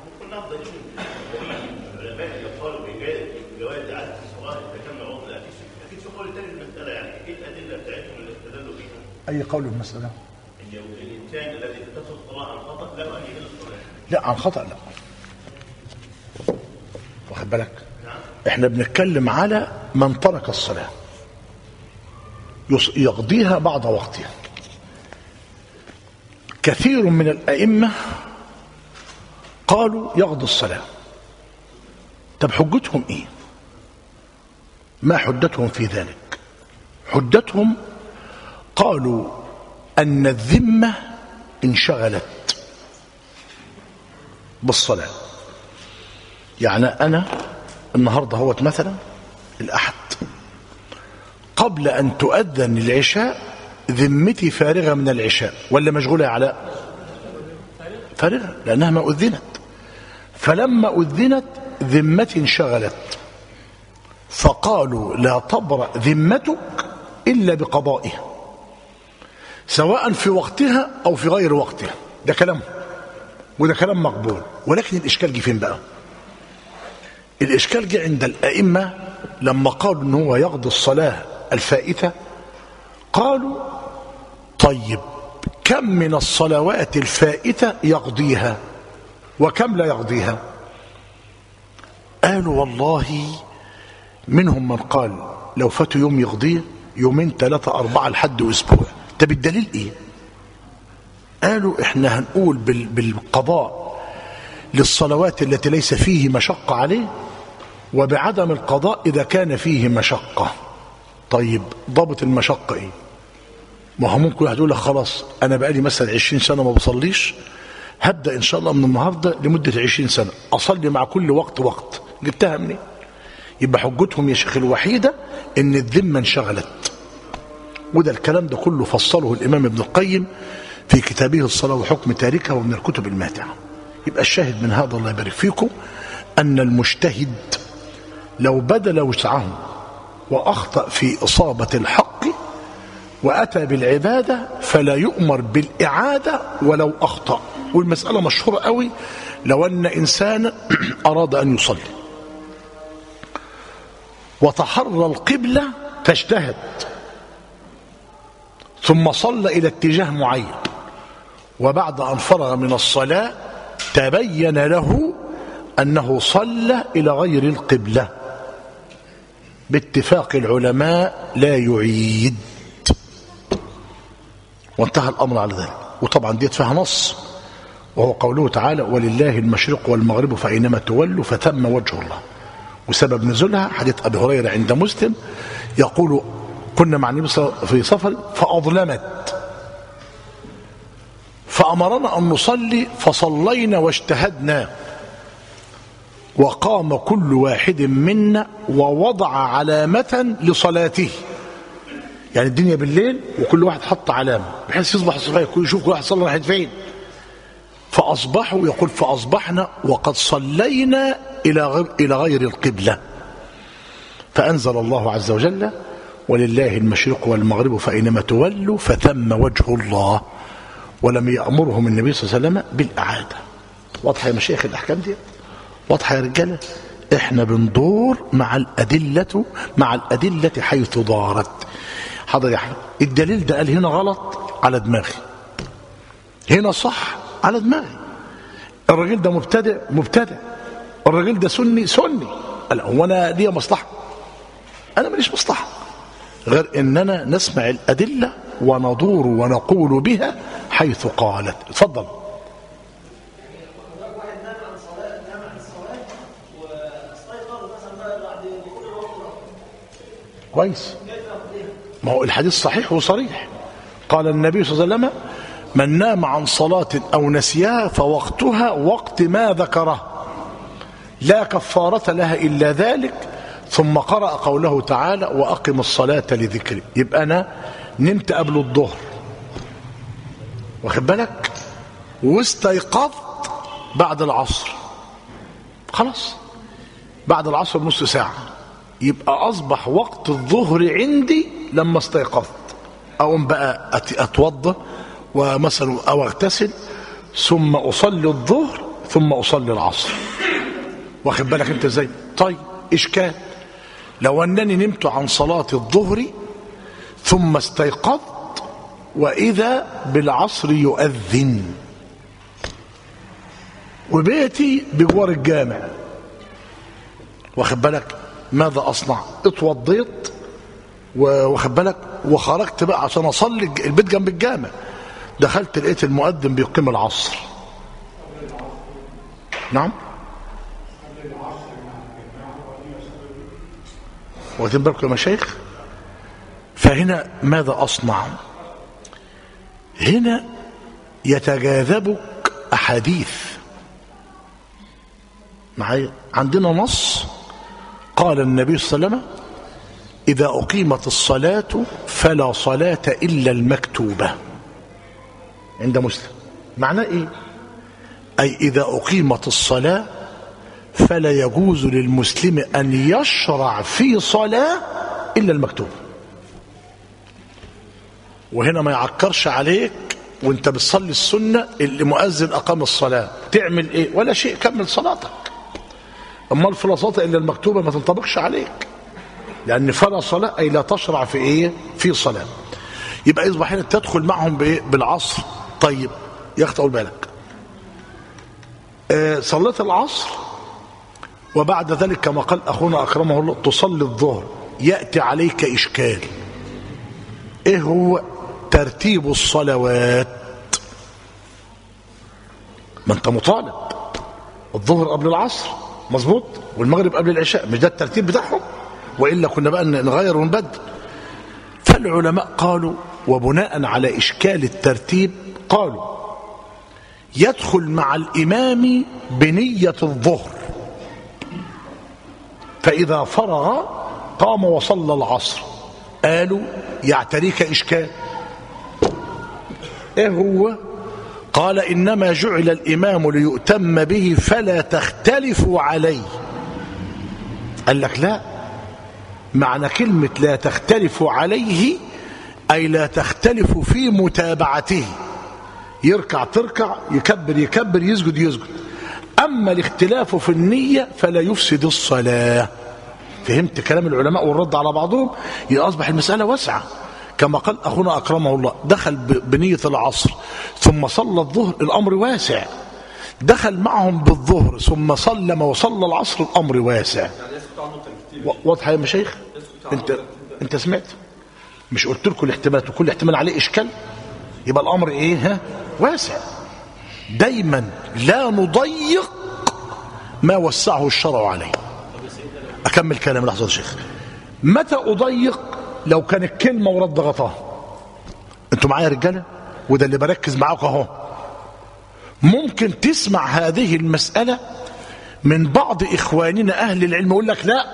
اي قول في المساله الانسان الذي تصل الصلاه عن خطا لا يؤدي الى الصلاه لا عن خطا لا واخد بالك احنا بنتكلم على من ترك الصلاه يص- يقضيها بعد وقتها كثير من الائمه قالوا يقضي الصلاه طب حجتهم ايه ما حجتهم في ذلك حجتهم قالوا ان الذمه انشغلت بالصلاه يعني انا النهارده هوت مثلا الاحد قبل ان تؤذن العشاء ذمتي فارغه من العشاء ولا مشغوله يا علاء فارغه لانها ما اذنت فلما اذنت ذمتي انشغلت فقالوا لا تبرأ ذمتك الا بقضائها سواء في وقتها او في غير وقتها ده كلام وده كلام مقبول ولكن الاشكال جه فين بقى الاشكال جه عند الائمه لما قالوا ان هو يقضي الصلاه الفائته قالوا طيب كم من الصلوات الفائته يقضيها وكم لا يقضيها قالوا والله منهم من قال لو فات يوم يقضيه يومين ثلاثة أربعة لحد أسبوع طب الدليل إيه قالوا إحنا هنقول بال- بالقضاء للصلوات التي ليس فيه مشقة عليه وبعدم القضاء إذا كان فيه مشقة طيب ضابط المشقة إيه ما هو ممكن واحد يقول لك خلاص أنا بقالي مثلا 20 سنة ما بصليش هبدأ إن شاء الله من النهاردة لمدة 20 سنة أصلي مع كل وقت وقت جبتها منين يبقى حجتهم يا شيخ الوحيدة إن الذمة انشغلت وده الكلام ده كله فصله الإمام ابن القيم في كتابه الصلاة وحكم تاركها ومن الكتب الماتعة يبقى الشاهد من هذا الله يبارك فيكم أن المجتهد لو بذل وسعه وأخطأ في إصابة الحق وأتى بالعبادة فلا يؤمر بالإعادة ولو أخطأ والمسألة مشهورة قوي لو أن إنسان أراد أن يصلي وتحرى القبلة فاجتهد ثم صلى إلى اتجاه معين وبعد أن فرغ من الصلاة تبين له أنه صلى إلى غير القبلة باتفاق العلماء لا يعيد وانتهى الأمر على ذلك وطبعا ديت فيها نص وهو قوله تعالى ولله المشرق والمغرب فأينما تولوا فتم وجه الله وسبب نزولها حديث أبي هريرة عند مسلم يقول كنا مع النبي صلى- في سفر فأظلمت فأمرنا أن نصلي فصلينا واجتهدنا وقام كل واحد منا ووضع علامة لصلاته يعني الدنيا بالليل وكل واحد حط علامة بحيث يصبح الصبح يكون يشوف كل واحد صلى ناحية فين فأصبحوا يقول فأصبحنا وقد صلينا إلى غير, إلى غير القبلة فأنزل الله عز وجل ولله المشرق والمغرب فأينما تولوا فثم وجه الله ولم يأمرهم النبي صلى الله عليه وسلم بالإعادة واضحة يا مشايخ الأحكام دي واضحة يا رجالة احنا بندور مع الأدلة مع الأدلة حيث دارت حاضر يا أحمد الدليل ده قال هنا غلط على دماغي هنا صح على دماغي الراجل ده مبتدع مبتدع الراجل ده سني سني لا هو انا ليا مصلحه انا ماليش مصلحه غير اننا نسمع الادله وندور ونقول بها حيث قالت اتفضل كويس ما هو الحديث صحيح وصريح قال النبي صلى الله عليه وسلم من نام عن صلاة أو نسيها فوقتها وقت ما ذكره لا كفارة لها إلا ذلك ثم قرأ قوله تعالى وأقم الصلاة لذكري يبقى أنا نمت قبل الظهر واخد بالك واستيقظت بعد العصر خلاص بعد العصر بنص ساعة يبقى أصبح وقت الظهر عندي لما استيقظت أقوم بقى أت- أتوضى ومثلا أو أغتسل ثم أصلي الظهر ثم أصلي العصر واخد بالك أنت إزاي طيب إشكال لو أنني نمت عن صلاة الظهر ثم استيقظت وإذا بالعصر يؤذن وبيتي بجوار الجامع واخد بالك ماذا أصنع اتوضيت و- واخد بالك وخرجت بقى عشان أصلي الج- البيت جنب الجامع دخلت لقيت المؤذن بيقيم العصر نعم واخدين بالكم يا مشايخ فهنا ماذا أصنع هنا يتجاذبك أحاديث معايا عندنا نص قال النبي صلى الله عليه وسلم إذا أقيمت الصلاة فلا صلاة إلا المكتوبة عند مسلم معناه إيه أي إذا أقيمت الصلاة فلا يجوز للمسلم أن يشرع في صلاة إلا المكتوبة وهنا ما يعكرش عليك وانت بتصلي السنة اللي مؤذن أقام الصلاة تعمل إيه ولا شيء كمل صلاتك أما في الصلاة إلا المكتوبة ما تنطبقش عليك لأن فلا صلاة أي لا تشرع في إيه في صلاة يبقى يصبح هنا تدخل معهم بإيه بالعصر طيب يا أخي طول بالك آه صليت العصر وبعد ذلك كما قال أخونا أكرمه الله تصلي الظهر يأتي عليك إشكال إيه هو ترتيب الصلوات ما أنت مطالب الظهر قبل العصر مظبوط والمغرب قبل العشاء مش ده الترتيب بتاعهم وإلا كنا بقى نغير ونبدل فالعلماء قالوا وبناء على إشكال الترتيب قالوا يدخل مع الإمام بنية الظهر فإذا فرغ قام وصلى العصر قالوا يعتريك إشكال إيه هو قال إنما جعل الإمام ليؤتم به فلا تختلفوا عليه قال لك لا معنى كلمة لا تختلفوا عليه أي لا تختلفوا في متابعته يركع تركع يكبر يكبر يسجد يسجد أما الاختلاف في النية فلا يفسد الصلاة فهمت كلام العلماء والرد على بعضهم أصبح المسألة واسعة كما قال أخونا أكرمه الله دخل بنية العصر ثم صلى الظهر الأمر واسع دخل معهم بالظهر ثم سلم وصلى العصر الأمر واسع واضحة يا مشايخ انت انت سمعت مش قلت لكم الاحتمالات وكل احتمال عليه اشكال يبقى الامر ايه ها واسع دايما لا نضيق ما وسعه الشرع عليه اكمل كلام لحظه يا شيخ متى اضيق لو كانت كلمه ورد غطاها انتوا معايا يا رجاله وده اللي بركز معاكم اهو ممكن تسمع هذه المساله من بعض اخواننا اهل العلم يقول لك لا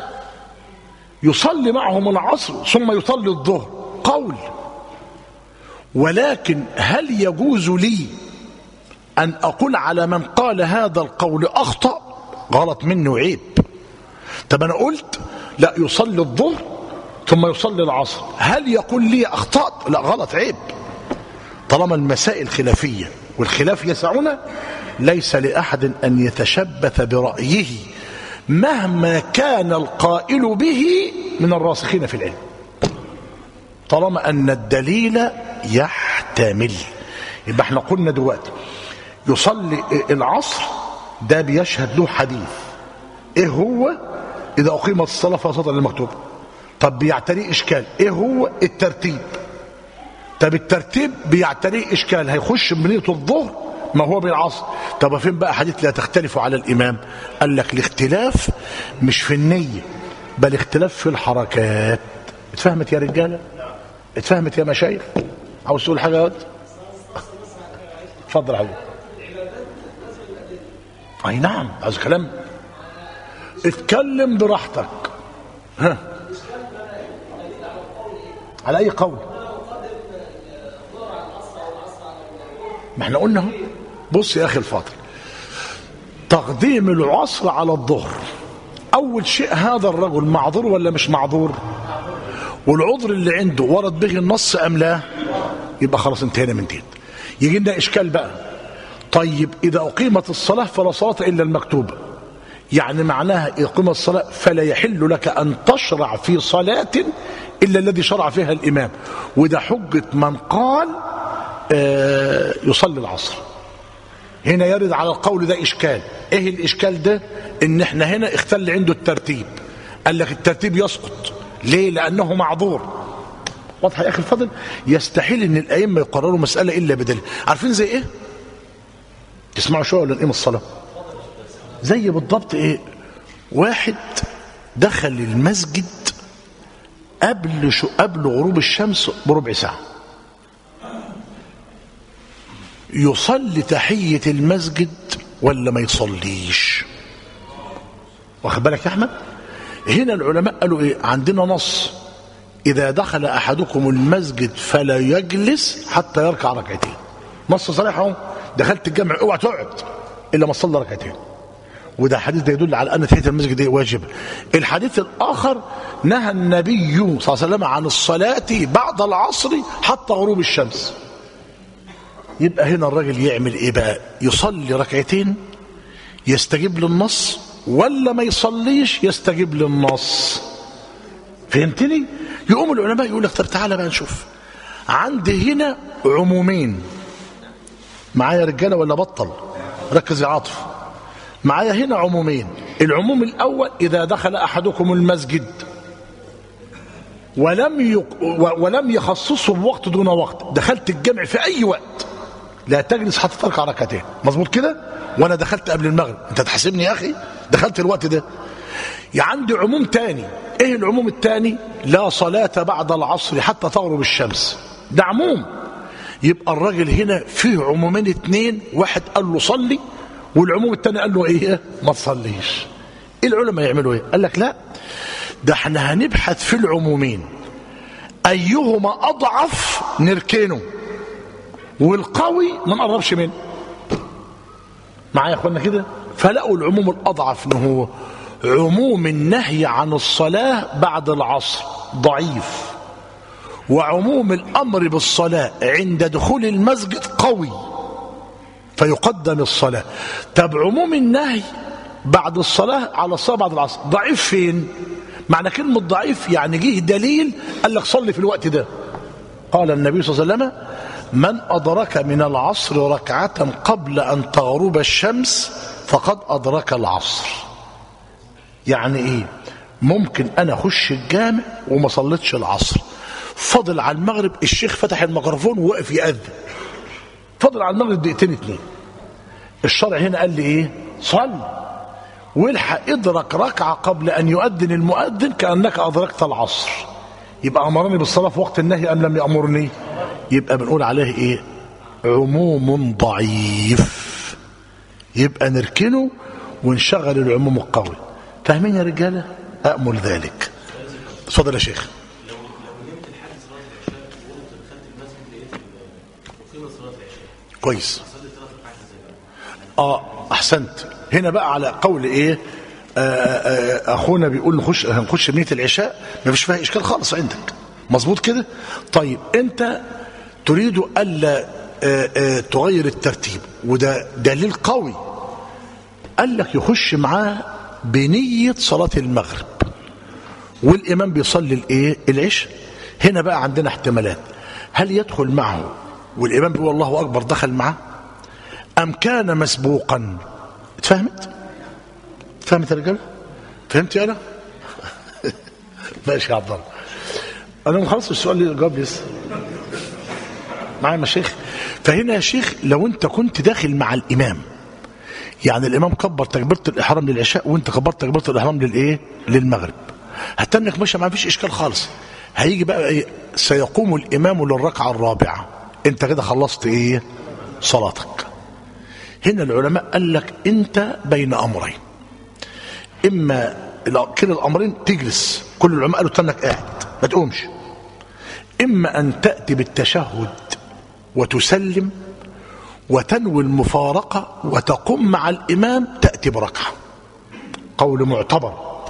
يصلي معهم العصر ثم يصلي الظهر قول ولكن هل يجوز لي أن أقول على من قال هذا القول أخطأ غلط منه عيب طب أنا قلت لا يصلي الظهر ثم يصلي العصر هل يقول لي أخطأت لا غلط عيب طالما المسائل خلافية والخلاف يسعنا ليس لأحد أن يتشبث برأيه مهما كان القائل به من الراسخين في العلم طالما أن الدليل يحتمل يبقى احنا قلنا دلوقتي يصلي العصر ده بيشهد له حديث ايه هو اذا اقيمت الصلاه فلا صلاه للمكتوب طب بيعتريه اشكال ايه هو الترتيب طب الترتيب بيعتريه اشكال هيخش بنيه الظهر ما هو بالعصر طب فين بقى حديث لا تختلف على الامام قال لك الاختلاف مش في النيه بل اختلاف في الحركات اتفهمت يا رجاله اتفهمت يا مشايخ عاوز تقول حاجه يا واد اتفضل يا حبيبي اي نعم عاوز كلام اتكلم براحتك ها على اي قول ما احنا قلنا اهو بص يا اخي الفاضل تقديم العصر على الظهر اول شيء هذا الرجل معذور ولا مش معذور والعذر اللي عنده ورد به النص ام لا يبقى خلاص انتهينا من دين يجي لنا اشكال بقى طيب اذا اقيمت الصلاه فلا صلاه الا المكتوبه يعني معناها اقيمت الصلاه فلا يحل لك ان تشرع في صلاه الا الذي شرع فيها الامام وده حجه من قال آه يصلي العصر هنا يرد على القول ده اشكال ايه الاشكال ده ان احنا هنا اختل عنده الترتيب قال لك الترتيب يسقط ليه لانه معذور واضح يا اخي الفضل يستحيل ان الائمه يقرروا مساله الا بدليل عارفين زي ايه تسمعوا شويه ولا نقيم الصلاه زي بالضبط ايه واحد دخل المسجد قبل شو قبل غروب الشمس بربع ساعه يصلي تحيه المسجد ولا ما يصليش واخد بالك يا احمد هنا العلماء قالوا ايه عندنا نص اذا دخل احدكم المسجد فلا يجلس حتى يركع ركعتين نص صريح اهو دخلت الجامع اوعى تقعد الا ما تصلي ركعتين وده حديث ده يدل على ان تحيه المسجد دي واجبه الحديث الاخر نهى النبي صلى الله عليه وسلم عن الصلاه بعد العصر حتى غروب الشمس يبقى هنا الراجل يعمل ايه بقى يصلي ركعتين يستجيب للنص ولا ما يصليش يستجيب للنص فهمتني يقوم العلماء يقول لك طب تعالى بقى نشوف عندي هنا عمومين معايا رجاله ولا بطل ركز يا عاطف معايا هنا عمومين العموم الاول اذا دخل احدكم المسجد ولم يق... ولم يخصصه بوقت دون وقت دخلت الجمع في اي وقت لا تجلس حتى تركع ركعتين مظبوط كده وانا دخلت قبل المغرب انت تحاسبني يا اخي دخلت الوقت ده يا عندي عموم تاني ايه العموم التاني لا صلاة بعد العصر حتى تغرب الشمس ده عموم يبقى الراجل هنا فيه عمومين اتنين واحد قال له صلي والعموم التاني قال له ايه ما تصليش ايه العلماء يعملوا ايه قال لك لا ده احنا هنبحث في العمومين ايهما اضعف نركنه والقوي ما نقربش منه معايا يا اخوانا كده فلقوا العموم الاضعف انه هو عموم النهي عن الصلاه بعد العصر ضعيف وعموم الامر بالصلاه عند دخول المسجد قوي فيقدم الصلاه طب عموم النهي بعد الصلاه على الصلاه بعد العصر ضعيف فين معنى كلمه ضعيف يعني جه دليل قال لك صلي في الوقت ده قال النبي صلى الله عليه وسلم من أدرك من العصر ركعة قبل أن تغرب الشمس فقد أدرك العصر يعني إيه ممكن أنا أخش الجامع وما صليتش العصر فضل على المغرب الشيخ فتح الميكروفون ووقف يأذن فضل على المغرب دقيقتين اتنين الشرع هنا قال لي إيه صل والحق ادرك ركعة قبل أن يؤذن المؤذن كأنك أدركت العصر يبقى أمرني بالصلاة في وقت النهي أم لم يأمرني يبقى بنقول عليه ايه عموم ضعيف يبقى نركنه ونشغل العموم القوي فاهمين يا رجاله أأمل ذلك اتفضل يا شيخ كويس اه احسنت هنا بقى على قول ايه آآ آآ اخونا بيقول نخش هنخش بنيه العشاء ما فيش فيها اشكال خالص عندك مظبوط كده طيب انت تريد الا آآ آآ تغير الترتيب وده دليل قوي قال لك يخش معاه بنيه صلاه المغرب والامام بيصلي الايه العشاء هنا بقى عندنا احتمالات هل يدخل معه والإمام بيقول الله أكبر دخل معاه أم كان مسبوقا اتفهمت اتفهمت يا رجاله فهمت يا أنا ماشي يا عبد الله أنا ما خلصت السؤال اللي جاوب لسه معايا يا شيخ فهنا يا شيخ لو أنت كنت داخل مع الإمام يعني الإمام كبر تكبيرة الإحرام للعشاء وأنت كبرت تكبيرة الإحرام للإيه للمغرب هتنك ماشي ما فيش إشكال خالص هيجي بقى إيه سيقوم الإمام للركعة الرابعة أنت كده خلصت إيه صلاتك هنا العلماء قال لك أنت بين أمرين إما كلا الأمرين تجلس كل العلماء قالوا تنك قاعد ما تقومش إما أن تأتي بالتشهد وتسلم وتنوي المفارقة وتقوم مع الإمام تأتي بركعة قول معتبر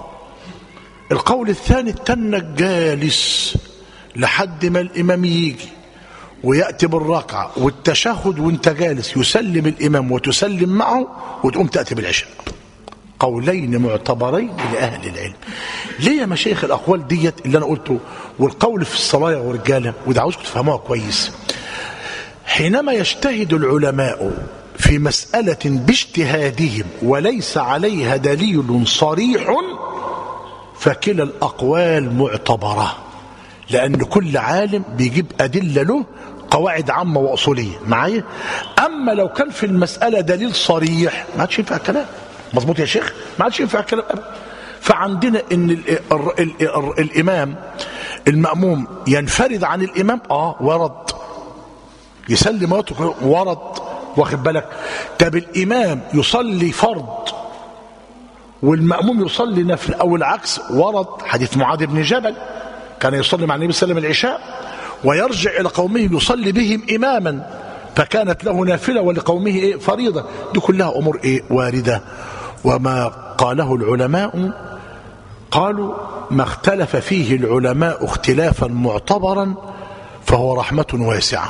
القول الثاني تنك جالس لحد ما الإمام يجي ويأتي بالركعة والتشهد وانت جالس يسلم الإمام وتسلم معه وتقوم تأتي بالعشاء قولين معتبرين لأهل العلم ليه يا مشايخ الأقوال ديت اللي أنا قلته والقول في الصلاة يا رجالة وده عاوزكم تفهموها كويس حينما يجتهد العلماء في مسألة باجتهادهم وليس عليها دليل صريح فكلا الأقوال معتبرة لأن كل عالم بيجيب أدلة له قواعد عامة وأصولية معايا أما لو كان في المسألة دليل صريح ما عادش ينفع الكلام مظبوط يا شيخ ما عادش ينفع الكلام أبدا فعندنا ان ال ال ال ال الامام الماموم ينفرد عن الامام اه ورد يسلم ورد واخد بالك طب الامام يصلي فرض والماموم يصلي نفل او العكس ورد حديث معاذ بن جبل كان يصلي مع النبي صلى الله عليه وسلم العشاء ويرجع الى قومه يصلي بهم اماما فكانت له نافله ولقومه ايه فريضه دي كلها امور ايه وارده وما قاله العلماء قالوا ما اختلف فيه العلماء اختلافا معتبرا فهو رحمه واسعه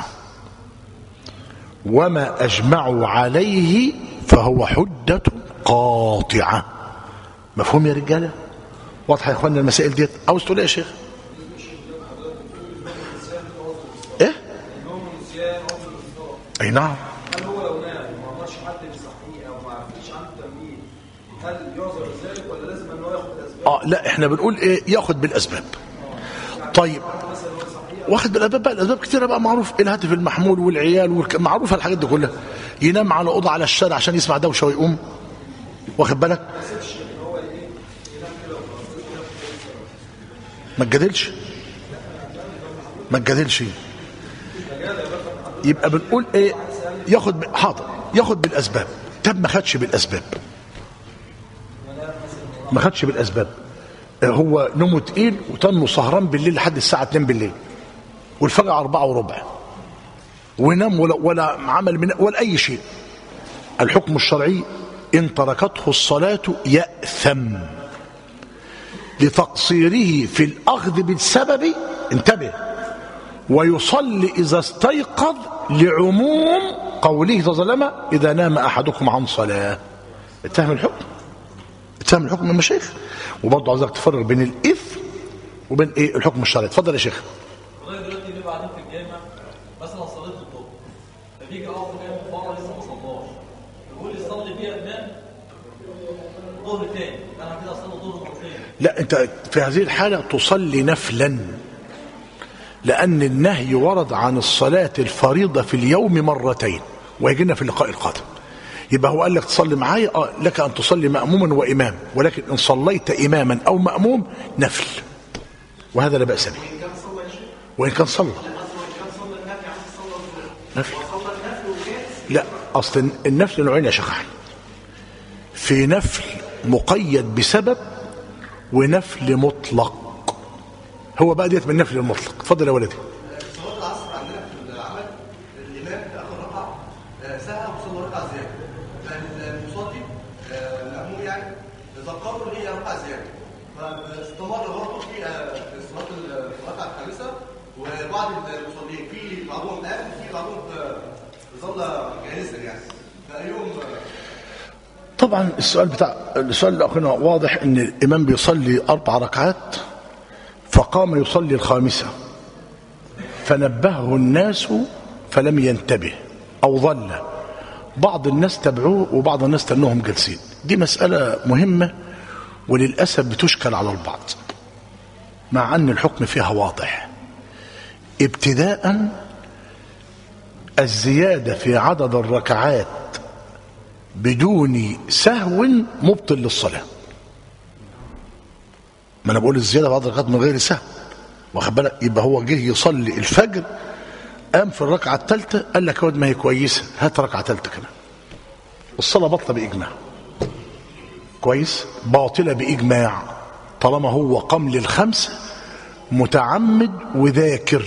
وما اجمعوا عليه فهو حجه قاطعه مفهوم يا رجاله واضحه يا اخوانا المسائل ديت عاوز تقول ايه يا شيخ ايه اي نعم هل هو لو نام وما عملش حد يصحيه او ما فيش عنده تمرين هل يعذر ذلك ولا لازم ان هو ياخد الاسباب؟ اه لا احنا بنقول ايه ياخد بالاسباب طيب واخد بالاسباب بقى الاسباب كتيره بقى معروف الهاتف المحمول والعيال والك... معروفه الحاجات دي كلها ينام على اوضه على الشارع عشان يسمع دوشه ويقوم واخد بالك ما تجادلش ما تجادلش يبقى بنقول ايه ياخد ب... حاضر ياخد بالاسباب طب ما خدش بالاسباب ما خدش بالاسباب هو نومه تقيل وتنه سهران بالليل لحد الساعه 2 بالليل والفجر أربعة وربع ونام ولا, ولا عمل من ولا أي شيء الحكم الشرعي إن تركته الصلاة يأثم لتقصيره في الأخذ بالسبب انتبه ويصلي إذا استيقظ لعموم قوله صلى الله عليه وسلم إذا نام أحدكم عن صلاة اتهم الحكم اتهم الحكم من المشايخ وبرضه عايزك تفرق بين الإثم وبين إيه الحكم الشرعي اتفضل يا شيخ لغايه دلوقتي بنبقى قاعدين في الجامع مثلا صليت الظهر فبيجي اقف امام بره لسه ما صلاش يقول لي صلي بيها امام ظهر تاني انا كده اصلي ظهر مرتين لا انت في هذه الحالة تصلي نفلا لأن النهي ورد عن الصلاة الفريضة في اليوم مرتين ويجينا في اللقاء القادم يبقى هو قال لك تصلي معايا اه لك أن تصلي مأموما وإمام ولكن إن صليت إماما أو مأموم نفل وهذا لا بأس به وإن كان صلى نفل لا أصل النفل نوعين يا شيخ أحمد. في نفل مقيد بسبب ونفل مطلق هو بقى ديت من النفل المطلق اتفضل يا ولدي صلاه العصر عندنا في العمل الامام في اخر ركعه آه، سهى وصلى ركعه زياده فالمصلي آه، الماموم يعني ذكروا ان هي ركعه زياده فاستمر برضه في آه، في صلاه الركعه الخامسه وبعض المصلين في بعضهم قام وفي بعضهم آه، ظل جالسا يعني فايهم طبعا السؤال بتاع السؤال اللي اخونا واضح ان الامام بيصلي اربع ركعات فقام يصلي الخامسه فنبهه الناس فلم ينتبه أو ظل بعض الناس تبعوه وبعض الناس تنهم جالسين دي مسألة مهمة وللأسف بتشكل على البعض مع أن الحكم فيها واضح ابتداء الزيادة في عدد الركعات بدون سهو مبطل للصلاة ما أنا بقول الزيادة في عدد الركعات من غير سهو واخد بالك يبقى هو جه يصلي الفجر قام في الركعة الثالثة قال لك يا واد ما هي كويسة هات ركعة ثالثة كمان الصلاة بطلة بإجماع كويس باطلة بإجماع طالما هو قام للخمسة متعمد وذاكر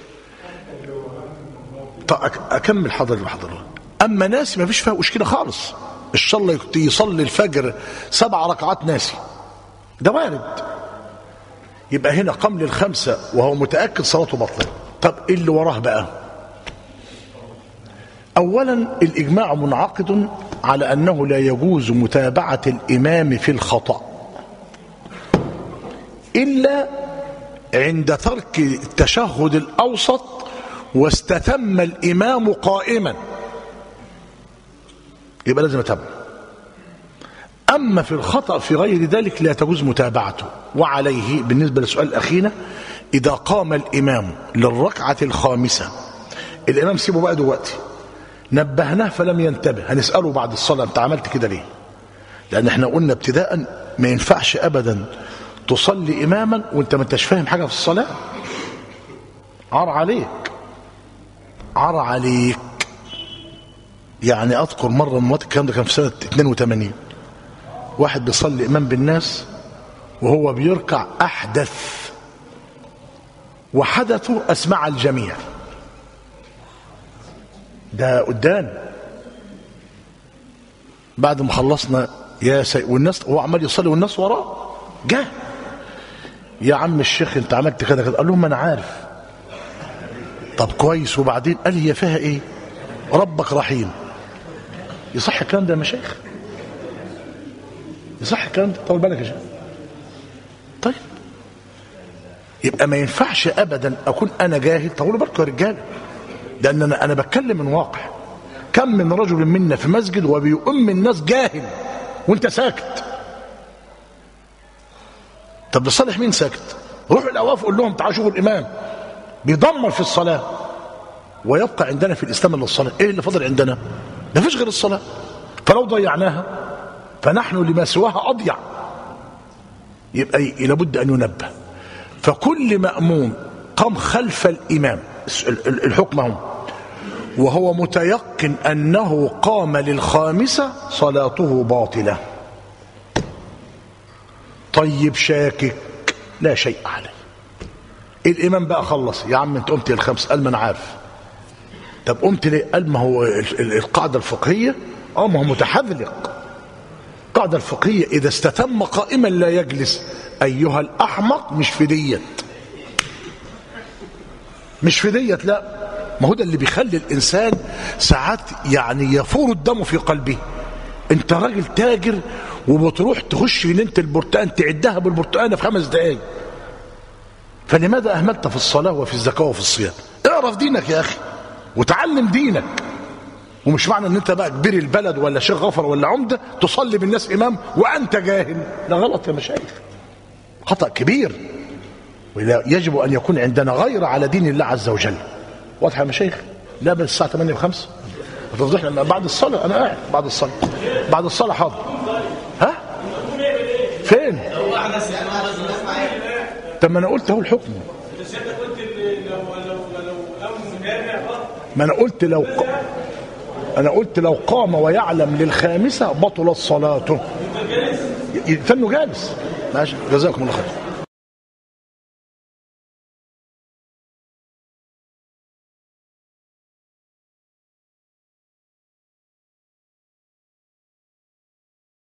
طيب أك- أكمل حضر لحضر أما ناسي ما فيش فيها مشكلة خالص إن شاء الله يكت- يصلي الفجر سبع ركعات ناسي ده وارد يبقى هنا قام للخمسة وهو متأكد صلاته بطلة طب إيه اللي وراه بقى أولا الإجماع منعقد على أنه لا يجوز متابعة الإمام في الخطأ إلا عند ترك التشهد الأوسط واستتم الإمام قائما يبقى لازم أتابعه أما في الخطأ في غير ذلك لا تجوز متابعته وعليه بالنسبة لسؤال أخينا إذا قام الإمام للركعة الخامسة الإمام سيبه بقى دلوقتي نبهناه فلم ينتبه هنسأله بعد الصلاة أنت عملت كده ليه لأن احنا قلنا ابتداء ما ينفعش أبدا تصلي إماما وانت ما انتش فاهم حاجة في الصلاة عار عليك عار عليك يعني أذكر مرة من المرات الكلام ده كان في سنة 82 واحد بيصلي إمام بالناس وهو بيركع أحدث وحدثه أسمع الجميع ده قدام بعد ما خلصنا يا سي والناس هو عمال يصلي والناس وراه جه يا عم الشيخ انت عملت كده كده قال لهم ما انا عارف طب كويس وبعدين قال هي فيها ايه ربك رحيم يصح الكلام ده يا مشايخ يصح الكلام ده طول بالك يا شيخ طيب يبقى ما ينفعش ابدا اكون انا جاهل طولوا بالكم يا رجاله لان انا انا بتكلم من واقع كم من رجل منا في مسجد وبيؤم الناس جاهل وانت ساكت طب لصالح مين ساكت روح الاواف قول لهم تعالوا شوفوا الامام بيدمر في الصلاه ويبقى عندنا في الاسلام الا الصلاه ايه اللي فضل عندنا ما فيش غير الصلاه فلو ضيعناها فنحن لما سواها اضيع يبقى لابد ان ينبه فكل ماموم قام خلف الامام الحكم هم وهو متيقن انه قام للخامسه صلاته باطله طيب شاكك لا شيء عليه الامام بقى خلص يا عم انت قمت للخمس قال ما انا عارف طب قمت ليه قال ما هو ال- ال- القاعده الفقهيه اه ما هو متحذلق القاعده الفقهيه اذا استتم قائما لا يجلس ايها الاحمق مش في ديت مش في ديت لا ما هو ده اللي بيخلي الانسان ساعات يعني يفور الدم في قلبه انت راجل تاجر وبتروح تخش جنينه البرتقال تعدها بالبرتقانه في خمس دقائق فلماذا اهملت في الصلاه وفي الزكاه وفي الصيام اعرف دينك يا اخي وتعلم دينك ومش معنى ان انت بقى كبير البلد ولا شيخ غفر ولا عمده تصلي بالناس امام وانت جاهل ده غلط يا مشايخ خطا كبير ولا يجب ان يكون عندنا غير على دين الله عز وجل واضح يا مشايخ لا بس الساعه 8 و5 هتفضحنا بعد الصلاه انا قاعد بعد الصلاه بعد الصلاه حاضر ها فين طب ما انا قلت اهو الحكم ما انا قلت لو ق... انا قلت لو قام ويعلم للخامسه بطلت صلاته يتنه جالس ماشي جزاكم الله خير